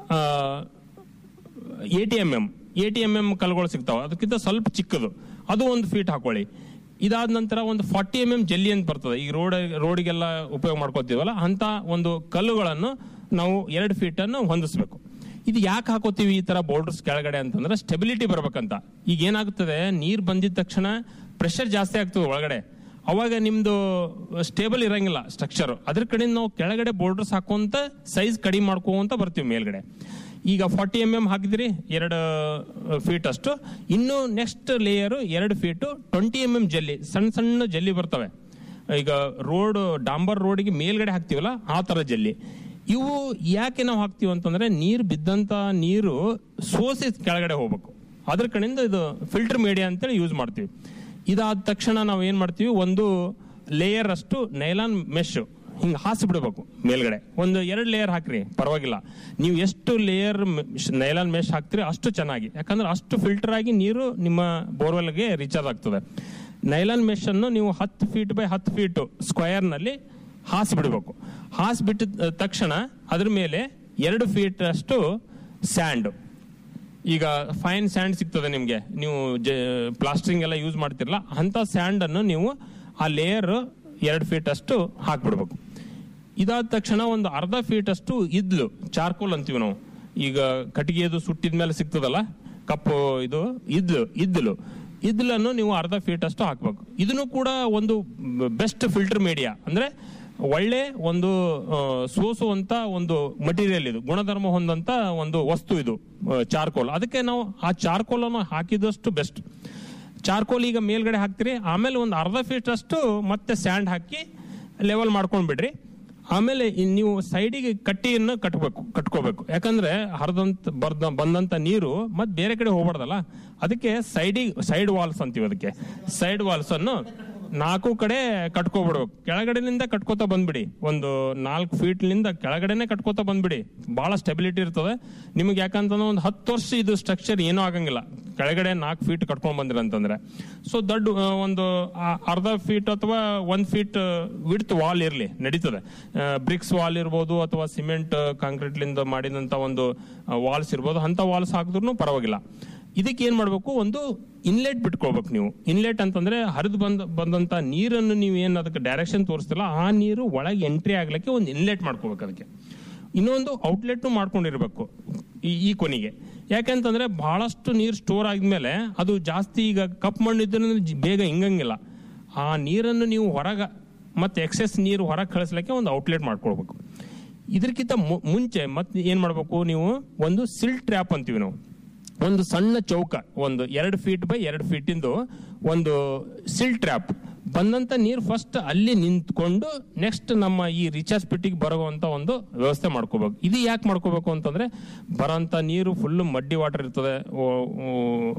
G: eighty M M eighty M M ಕಲ್ಗಳು ಸಿಗ್ತಾವೆ ಅದಕ್ಕಿಂತ ಸ್ವಲ್ಪ ಚಿಕ್ಕದು ಅದು ಒಂದು ಫೀಟ್ ಹಾಕೊಳ್ಳಿ ಇದಾದ ನಂತರ ಒಂದು ಫಾರ್ಟಿ ಎಮ್ ಎಂ ಜಲ್ಲಿ ಅಂತ ಬರ್ತದೆ ಈಗ ರೋಡ್ ರೋಡಿಗೆಲ್ಲ ಉಪಯೋಗ ಮಾಡ್ಕೋತೀವಲ್ಲ ಅಂತ ಒಂದು ಕಲ್ಲುಗಳನ್ನು ನಾವು ಎರಡು ಫೀಟ್ ಅನ್ನು ಹೊಂದಿಸ್ಬೇಕು ಇದು ಯಾಕೆ ಹಾಕೋತೀವಿ ಈ ತರ ಬೋಲ್ಡರ್ಸ್ ಕೆಳಗಡೆ ಅಂತಂದ್ರೆ ಸ್ಟೆಬಿಲಿಟಿ ಬರ್ಬೇಕಂತ ಈಗ ಏನಾಗುತ್ತದೆ ನೀರ್ ಬಂದಿದ ತಕ್ಷಣ ಪ್ರೆಷರ್ ಜಾಸ್ತಿ ಆಗ್ತದೆ ಒಳಗಡೆ ಅವಾಗ ನಿಮ್ದು ಸ್ಟೇಬಲ್ ಇರಂಗಿಲ್ಲ ಸ್ಟ್ರಕ್ಚರ್ ಅದ್ರ ಕಡೆಯಿಂದ ನಾವು ಕೆಳಗಡೆ ಬೋರ್ಡರ್ಸ್ ಹಾಕುವಂತ ಸೈಜ್ ಕಡಿಮೆ ಮಾಡ್ಕೋಂತ ಬರ್ತೀವಿ ಮೇಲ್ಗಡೆ ಈಗ ಫಾರ್ಟಿ ಎಮ್ ಎಂ ಹಾಕಿದ್ರಿ ಎರಡು ಫೀಟ್ ಅಷ್ಟು ಇನ್ನು ನೆಕ್ಸ್ಟ್ ಲೇಯರ್ ಎರಡು ಫೀಟ್ ಟ್ವೆಂಟಿ ಎಮ್ ಎಂ ಜಲ್ಲಿ ಸಣ್ಣ ಸಣ್ಣ ಜಲ್ಲಿ ಬರ್ತವೆ ಈಗ ರೋಡ್ ಡಾಂಬರ್ ರೋಡ್ಗೆ ಮೇಲ್ಗಡೆ ಹಾಕ್ತಿವಲ್ಲ ಆ ತರ ಜಲ್ಲಿ ಇವು ಯಾಕೆ ನಾವು ಹಾಕ್ತಿವಿ ಅಂತಂದ್ರೆ ನೀರು ಬಿದ್ದಂತ ನೀರು ಸೋಸಿ ಕೆಳಗಡೆ ಹೋಗ್ಬೇಕು ಅದ್ರ ಕಡೆಯಿಂದ ಇದು ಫಿಲ್ಟರ್ ಮೀಡಿಯಾ ಅಂತೇಳಿ ಯೂಸ್ ಮಾಡ್ತೀವಿ ಇದಾದ ತಕ್ಷಣ ನಾವು ಏನ್ ಮಾಡ್ತೀವಿ ಒಂದು ಲೇಯರ್ ಅಷ್ಟು ನೈಲಾನ್ ಮೆಶ್ ಹಿಂಗೆ ಹಾಸಿ ಬಿಡಬೇಕು ಮೇಲ್ಗಡೆ ಒಂದು ಎರಡು ಲೇಯರ್ ಹಾಕ್ರಿ ಪರವಾಗಿಲ್ಲ ನೀವು ಎಷ್ಟು ಲೇಯರ್ ನೈಲಾನ್ ಮೆಶ್ ಹಾಕ್ತೀರಿ ಅಷ್ಟು ಚೆನ್ನಾಗಿ ಯಾಕಂದ್ರೆ ಅಷ್ಟು ಫಿಲ್ಟರ್ ಆಗಿ ನೀರು ನಿಮ್ಮ ಬೋರ್ವೆಲ್ಗೆ ರೀಚಾರ್ಜ್ ಆಗ್ತದೆ ನೈಲಾನ್ ಮೆಶ್ ಅನ್ನು ನೀವು ಹತ್ತು ಫೀಟ್ ಬೈ ಹತ್ತು ಫೀಟ್ ಸ್ಕ್ವಯರ್ ನಲ್ಲಿ ಹಾಸಿ ಬಿಡಬೇಕು ಹಾಸಿ ಬಿಟ್ಟ ತಕ್ಷಣ ಅದ್ರ ಮೇಲೆ ಎರಡು ಫೀಟ್ ಅಷ್ಟು ಸ್ಯಾಂಡ್ ಈಗ ಫೈನ್ ಸ್ಯಾಂಡ್ ಸಿಗ್ತದೆ ನಿಮಗೆ ನೀವು ಪ್ಲಾಸ್ಟರಿಂಗ್ ಎಲ್ಲ ಯೂಸ್ ಮಾಡ್ತಿರಲ್ಲ ಅಂತ ಸ್ಯಾಂಡ್ ಅನ್ನು ನೀವು ಆ ಲೇಯರ್ ಎರಡು ಫೀಟ್ ಅಷ್ಟು ಹಾಕ್ಬಿಡ್ಬೇಕು ಇದಾದ ತಕ್ಷಣ ಒಂದು ಅರ್ಧ ಫೀಟ್ ಅಷ್ಟು ಇದ್ಲು ಚಾರ್ಕೋಲ್ ಅಂತೀವಿ ನಾವು ಈಗ ಕಟ್ಟಿಗೆದು ಸುಟ್ಟಿದ ಮೇಲೆ ಸಿಗ್ತದಲ್ಲ ಕಪ್ಪು ಇದು ಇದ್ಲು ಇದ್ಲು ಇದ್ಲನ್ನು ನೀವು ಅರ್ಧ ಫೀಟ್ ಅಷ್ಟು ಹಾಕ್ಬೇಕು ಇದನ್ನು ಕೂಡ ಒಂದು ಬೆಸ್ಟ್ ಫಿಲ್ಟರ್ ಮೀಡಿಯಾ ಅಂದ್ರೆ ಒಳ್ಳೆ ಒಂದು ಆ, ಸೋಸುವಂತ ಒಂದು ಮಟೀರಿಯಲ್ ಇದು ಗುಣಧರ್ಮ ಹೊಂದಂತ ಒಂದು ವಸ್ತು ಇದು ಚಾರ್ಕೋಲ್ ಅದಕ್ಕೆ ನಾವು ಆ ಚಾರ್ಕೋಲ್ ಅನ್ನು ಹಾಕಿದಷ್ಟು ಬೆಸ್ಟ್ ಚಾರ್ಕೋಲ್ ಈಗ ಮೇಲ್ಗಡೆ ಹಾಕ್ತೀರಿ ಆಮೇಲೆ ಒಂದು ಅರ್ಧ ಫೀಟ್ ಅಷ್ಟು ಮತ್ತೆ ಸ್ಯಾಂಡ್ ಹಾಕಿ ಲೆವೆಲ್ ಮಾಡ್ಕೊಂಡ್ ಬಿಡ್ರಿ ಆಮೇಲೆ ಇನ್ ನೀವು ಸೈಡಿಗೆ ಕಟ್ಟಿಯನ್ನು ಕಟ್ಬೇಕು ಕಟ್ಕೋಬೇಕು ಯಾಕಂದ್ರೆ ಹರಿದಂತ ಬರ್ದ ಬಂದಂತ ನೀರು ಮತ್ತೆ ಬೇರೆ ಕಡೆ ಹೋಗ್ಬಾರ್ದಲ್ಲ ಅದಕ್ಕೆ ಸೈಡಿಗೆ ಸೈಡ್ ವಾಲ್ಸ್ ಅಂತೀವಿ ಅದಕ್ಕೆ ಸೈಡ್ ವಾಲ್ಸ್ ಅನ್ನು ನಾಲ್ಕು ಕಡೆ ಕಟ್ಕೋಬಿಡ್ಬೇಕು ಕೆಳಗಡೆನಿಂದ ಕಟ್ಕೋತಾ ಬಂದ್ಬಿಡಿ ಒಂದು ನಾಲ್ಕು ಫೀಟ್ನಿಂದ ಕೆಳಗಡೆನೆ ಕಟ್ಕೋತಾ ಬಂದ್ಬಿಡಿ ಬಹಳ ಸ್ಟೆಬಿಲಿಟಿ ಇರ್ತದೆ ನಿಮ್ಗೆ ಯಾಕಂತಂದ್ರೆ ಒಂದು ಹತ್ತು ವರ್ಷ ಇದು ಸ್ಟ್ರಕ್ಚರ್ ಏನೂ ಆಗಂಗಿಲ್ಲ ಕೆಳಗಡೆ ನಾಲ್ಕು ಫೀಟ್ ಕಟ್ಕೊಂಡ್ ಬಂದಿರ ಅಂತಂದ್ರೆ ಸೊ ದೊಡ್ಡ ಆ, ಒಂದು ಆ, ಅರ್ಧ ಫೀಟ್ ಅಥವಾ ಒಂದ್ ಫೀಟ್ ವಿಡ್ತ್ ವಾಲ್ ಇರಲಿ ನಡೀತದೆ ಬ್ರಿಕ್ಸ್ ವಾಲ್ ಇರ್ಬೋದು ಅಥವಾ ಸಿಮೆಂಟ್ ಕಾಂಕ್ರೀಟ್ಲಿಂದ ಮಾಡಿದಂತ ಒಂದು ವಾಲ್ಸ್ ಇರ್ಬೋದು ಅಂತ ವಾಲ್ಸ್ ಹಾಕಿದ್ರು ಪರವಾಗಿಲ್ಲ ಇದಕ್ಕೆ ಏನ್ ಮಾಡ್ಬೇಕು ಒಂದು ಇನ್ಲೆಟ್ ಬಿಟ್ಕೊಳ್ಬೇಕು ನೀವು ಇನ್ಲೆಟ್ ಅಂತಂದ್ರೆ ಹರಿದು ಬಂದ ಬಂದಂತ ನೀರನ್ನು ನೀವು ಏನ್ ಅದಕ್ಕೆ ಡೈರೆಕ್ಷನ್ ತೋರಿಸ್ತಿಲ್ಲ ಆ ನೀರು ಒಳಗೆ ಎಂಟ್ರಿ ಆಗ್ಲಿಕ್ಕೆ ಒಂದು ಇನ್ಲೆಟ್ ಮಾಡ್ಕೋಬೇಕು ಅದಕ್ಕೆ ಇನ್ನೊಂದು ಔಟ್ಲೆಟ್ ಮಾಡ್ಕೊಂಡಿರ್ಬೇಕು ಈ ಈ ಕೊನೆಗೆ ಯಾಕೆಂತಂದ್ರೆ ಬಹಳಷ್ಟು ನೀರು ಸ್ಟೋರ್ ಆದ್ಮೇಲೆ ಅದು ಜಾಸ್ತಿ ಈಗ ಕಪ್ ಮಣ್ಣು ಇದ್ರೆ ಜಿ- ಬೇಗ ಹಿಂಗಂಗಿಲ್ಲ ಆ ನೀರನ್ನು ನೀವು ಹೊರಗ ಮತ್ತೆ ಎಕ್ಸೆಸ್ ನೀರು ಹೊರಗೆ ಕಳಿಸ್ಲಿಕ್ಕೆ ಒಂದು ಔಟ್ಲೆಟ್ ಮಾಡ್ಕೊಳ್ಬೇಕು ಇದಕ್ಕಿಂತ ಮು- ಮುಂಚೆ ಮತ್ತೆ ಏನ್ ಮಾಡ್ಬೇಕು ನೀವು ಒಂದು ಸಿಲ್ ಟ್ರ್ಯಾಪ್ ಅಂತೀವಿ ನಾವು ಒಂದು ಸಣ್ಣ ಚೌಕ ಒಂದು ಎರಡು ಫೀಟ್ ಬೈ ಎರಡು ಫೀಟಿಂದು ಒಂದು ಸಿಲ್ ಟ್ರ್ಯಾಪ್ ಬಂದಂತ ನೀರು ಫಸ್ಟ್ ಅಲ್ಲಿ ನಿಂತ್ಕೊಂಡು ನೆಕ್ಸ್ಟ್ ನಮ್ಮ ಈ ರಿಚಾರ್ಜ್ ಪಿಟ್ಟಿಗೆ ಬರುವಂತ ಒಂದು ವ್ಯವಸ್ಥೆ ಮಾಡ್ಕೋಬೇಕು ಇದು ಯಾಕೆ ಮಾಡ್ಕೋಬೇಕು ಅಂತಂದ್ರೆ ಬರೋಂತ ನೀರು ಫುಲ್ ಮಡ್ಡಿ ವಾಟರ್ ಇರ್ತದೆ ಓ- ಓ-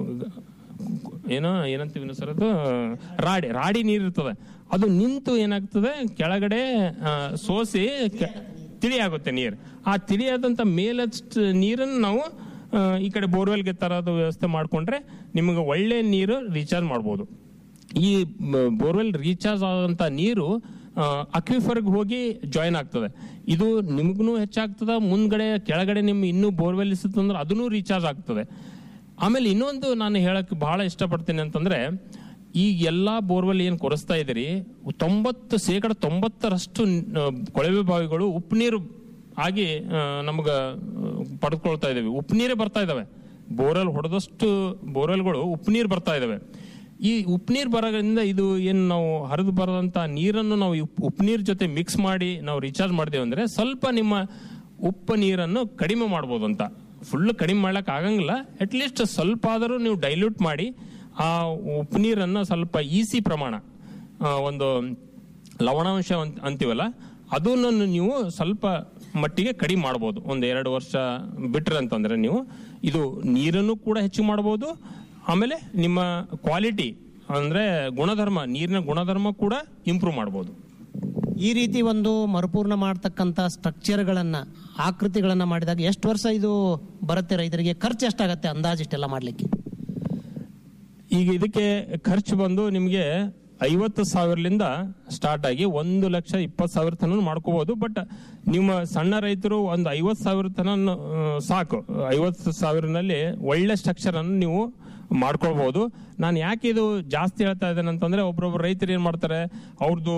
G: ಏನೋ ಏನಂತೀವಿ ಸರ್ ಅದು ರಾಡಿ ರಾಡಿ ನೀರು ಇರ್ತದೆ ಅದು ನಿಂತು ಏನಾಗ್ತದೆ ಕೆಳಗಡೆ ಆ, ಸೋಸಿ ಕೆ- ತಿಳಿ ಆಗುತ್ತೆ ನೀರು ಆ ತಿಳಿಯಾದಂತ ಮೇಲಷ್ಟು ನೀರನ್ನು ನಾವು ಆ, ಈ ಕಡೆ ಬೋರ್ವೆಲ್ಗೆ ತರೋದು ವ್ಯವಸ್ಥೆ ಮಾಡ್ಕೊಂಡ್ರೆ ನಿಮಗೆ ಒಳ್ಳೆ ನೀರು ರೀಚಾರ್ಜ್ ಮಾಡ್ಬೋದು ಈ ಬೋರ್ವೆಲ್ ರೀಚಾರ್ಜ್ ಆದಂತ ನೀರು ಅಕ್ವಿಫರ್ಗೆ ಹೋಗಿ ಜಾಯಿನ್ ಆಗ್ತದೆ ಇದು ನಿಮಗೂ ಹೆಚ್ಚಾಗ್ತದ ಮುಂದ್ಗಡೆ ಕೆಳಗಡೆ ನಿಮ್ ಇನ್ನೂ ಬೋರ್ವೆಲ್ ಇಸುತ್ತಂದ್ರೆ ಅದನ್ನೂ ರೀಚಾರ್ಜ್ ಆಗ್ತದೆ ಆಮೇಲೆ ಇನ್ನೊಂದು ನಾನು ಹೇಳಕ್ ಬಹಳ ಇಷ್ಟಪಡ್ತೀನಿ ಅಂತಂದ್ರೆ ಈ ಎಲ್ಲಾ ಬೋರ್ವೆಲ್ ಏನ್ ಕೊರೆಸ್ತಾ ಇದ್ದೀರಿ ತೊಂಬತ್ತು ಶೇಕಡ ತೊಂಬತ್ತರಷ್ಟು ಆ, ಕೊಳವೆ ಬಾವಿಗಳು ಉಪ್ಪು ನೀರು ಆಗಿ ನಮ್ಗ ಪಡೆದುಕೊಳ್ತಾ ಇದ್ದೀವಿ ಉಪ್ಪು ನೀರೇ ಬರ್ತಾ ಇದಾವೆ ಬೋರ್ವೆಲ್ ಹೊಡೆದಷ್ಟು ಬೋರ್ವೆಲ್ಗಳು ಉಪ್ಪು ನೀರು ಬರ್ತಾ ಇದಾವೆ ಈ ಉಪ್ಪು ನೀರು ಬರೋದ್ರಿಂದ ಇದು ಏನು ನಾವು ಹರಿದು ಬರದಂತ ನೀರನ್ನು ನಾವು ಉಪ್ಪು ನೀರ್ ಜೊತೆ ಮಿಕ್ಸ್ ಮಾಡಿ ನಾವು ರೀಚಾರ್ಜ್ ಮಾಡ್ದೇವೆ ಅಂದ್ರೆ ಸ್ವಲ್ಪ ನಿಮ್ಮ ಉಪ್ಪು ನೀರನ್ನು ಕಡಿಮೆ ಮಾಡ್ಬೋದು ಅಂತ ಫುಲ್ ಕಡಿಮೆ ಮಾಡ್ಲಕ್ ಆಗಂಗಿಲ್ಲ ಅಟ್ಲೀಸ್ಟ್ ಸ್ವಲ್ಪ ಆದರೂ ನೀವು ಡೈಲ್ಯೂಟ್ ಮಾಡಿ ಆ ಉಪ್ಪು ನೀರನ್ನು ಸ್ವಲ್ಪ ಈಸಿ ಪ್ರಮಾಣ ಆ, ಒಂದು ಲವಣಾಂಶ ಅಂತ- ಅಂತೀವಲ್ಲ ಅದನ್ನು ನೀವು ಸ್ವಲ್ಪ ಮಟ್ಟಿಗೆ ಕಡಿಮೆ ಮಾಡ್ಬೋದು ಒಂದು ಎರಡು ವರ್ಷ ಬಿಟ್ರೆ ಅಂತಂದ್ರೆ ನೀವು ಇದು ನೀರನ್ನು ಕೂಡ ಹೆಚ್ಚು ಮಾಡ್ಬೋದು ಆಮೇಲೆ ನಿಮ್ಮ ಕ್ವಾಲಿಟಿ ಅಂದ್ರೆ ಗುಣಧರ್ಮ ನೀರಿನ ಗುಣಧರ್ಮ ಕೂಡ ಇಂಪ್ರೂವ್ ಮಾಡ್ಬೋದು
F: ಈ ರೀತಿ ಒಂದು ಮರುಪೂರ್ಣ ಮಾಡ್ತಕ್ಕಂಥ ಸ್ಟ್ರಕ್ಚರ್ಗಳನ್ನ ಆಕೃತಿಗಳನ್ನ ಮಾಡಿದಾಗ ಎಷ್ಟು ವರ್ಷ ಇದು ಬರುತ್ತೆ ರೈತರಿಗೆ ಖರ್ಚು ಎಷ್ಟಾಗತ್ತೆ ಅಂದಾಜು ಇಷ್ಟೆಲ್ಲ ಮಾಡ್ಲಿಕ್ಕೆ
G: ಈಗ ಇದಕ್ಕೆ ಖರ್ಚು ಬಂದು ನಿಮಗೆ ಐವತ್ತು ಸಾವಿರಲಿಂದ ಸ್ಟಾರ್ಟ್ ಆಗಿ ಒಂದು ಲಕ್ಷ ಇಪ್ಪತ್ತು ಸಾವಿರ ತನಕ ಮಾಡ್ಕೋಬಹುದು ಬಟ್ ನಿಮ್ಮ ಸಣ್ಣ ರೈತರು ಒಂದು ಐವತ್ತು ಸಾವಿರ ತನ ಸಾಕು ಐವತ್ತು ಸಾವಿರನಲ್ಲಿ ಒಳ್ಳೆ ಸ್ಟ್ರಕ್ಚರ್ ಅನ್ನು ನೀವು ಮಾಡ್ಕೊಳ್ಬಹುದು ನಾನು ಯಾಕೆ ಇದು ಜಾಸ್ತಿ ಹೇಳ್ತಾ ಇದ್ದೇನೆ ಅಂತಂದ್ರೆ ಒಬ್ರೊಬ್ರು ರೈತರು ಏನ್ ಮಾಡ್ತಾರೆ ಅವ್ರದ್ದು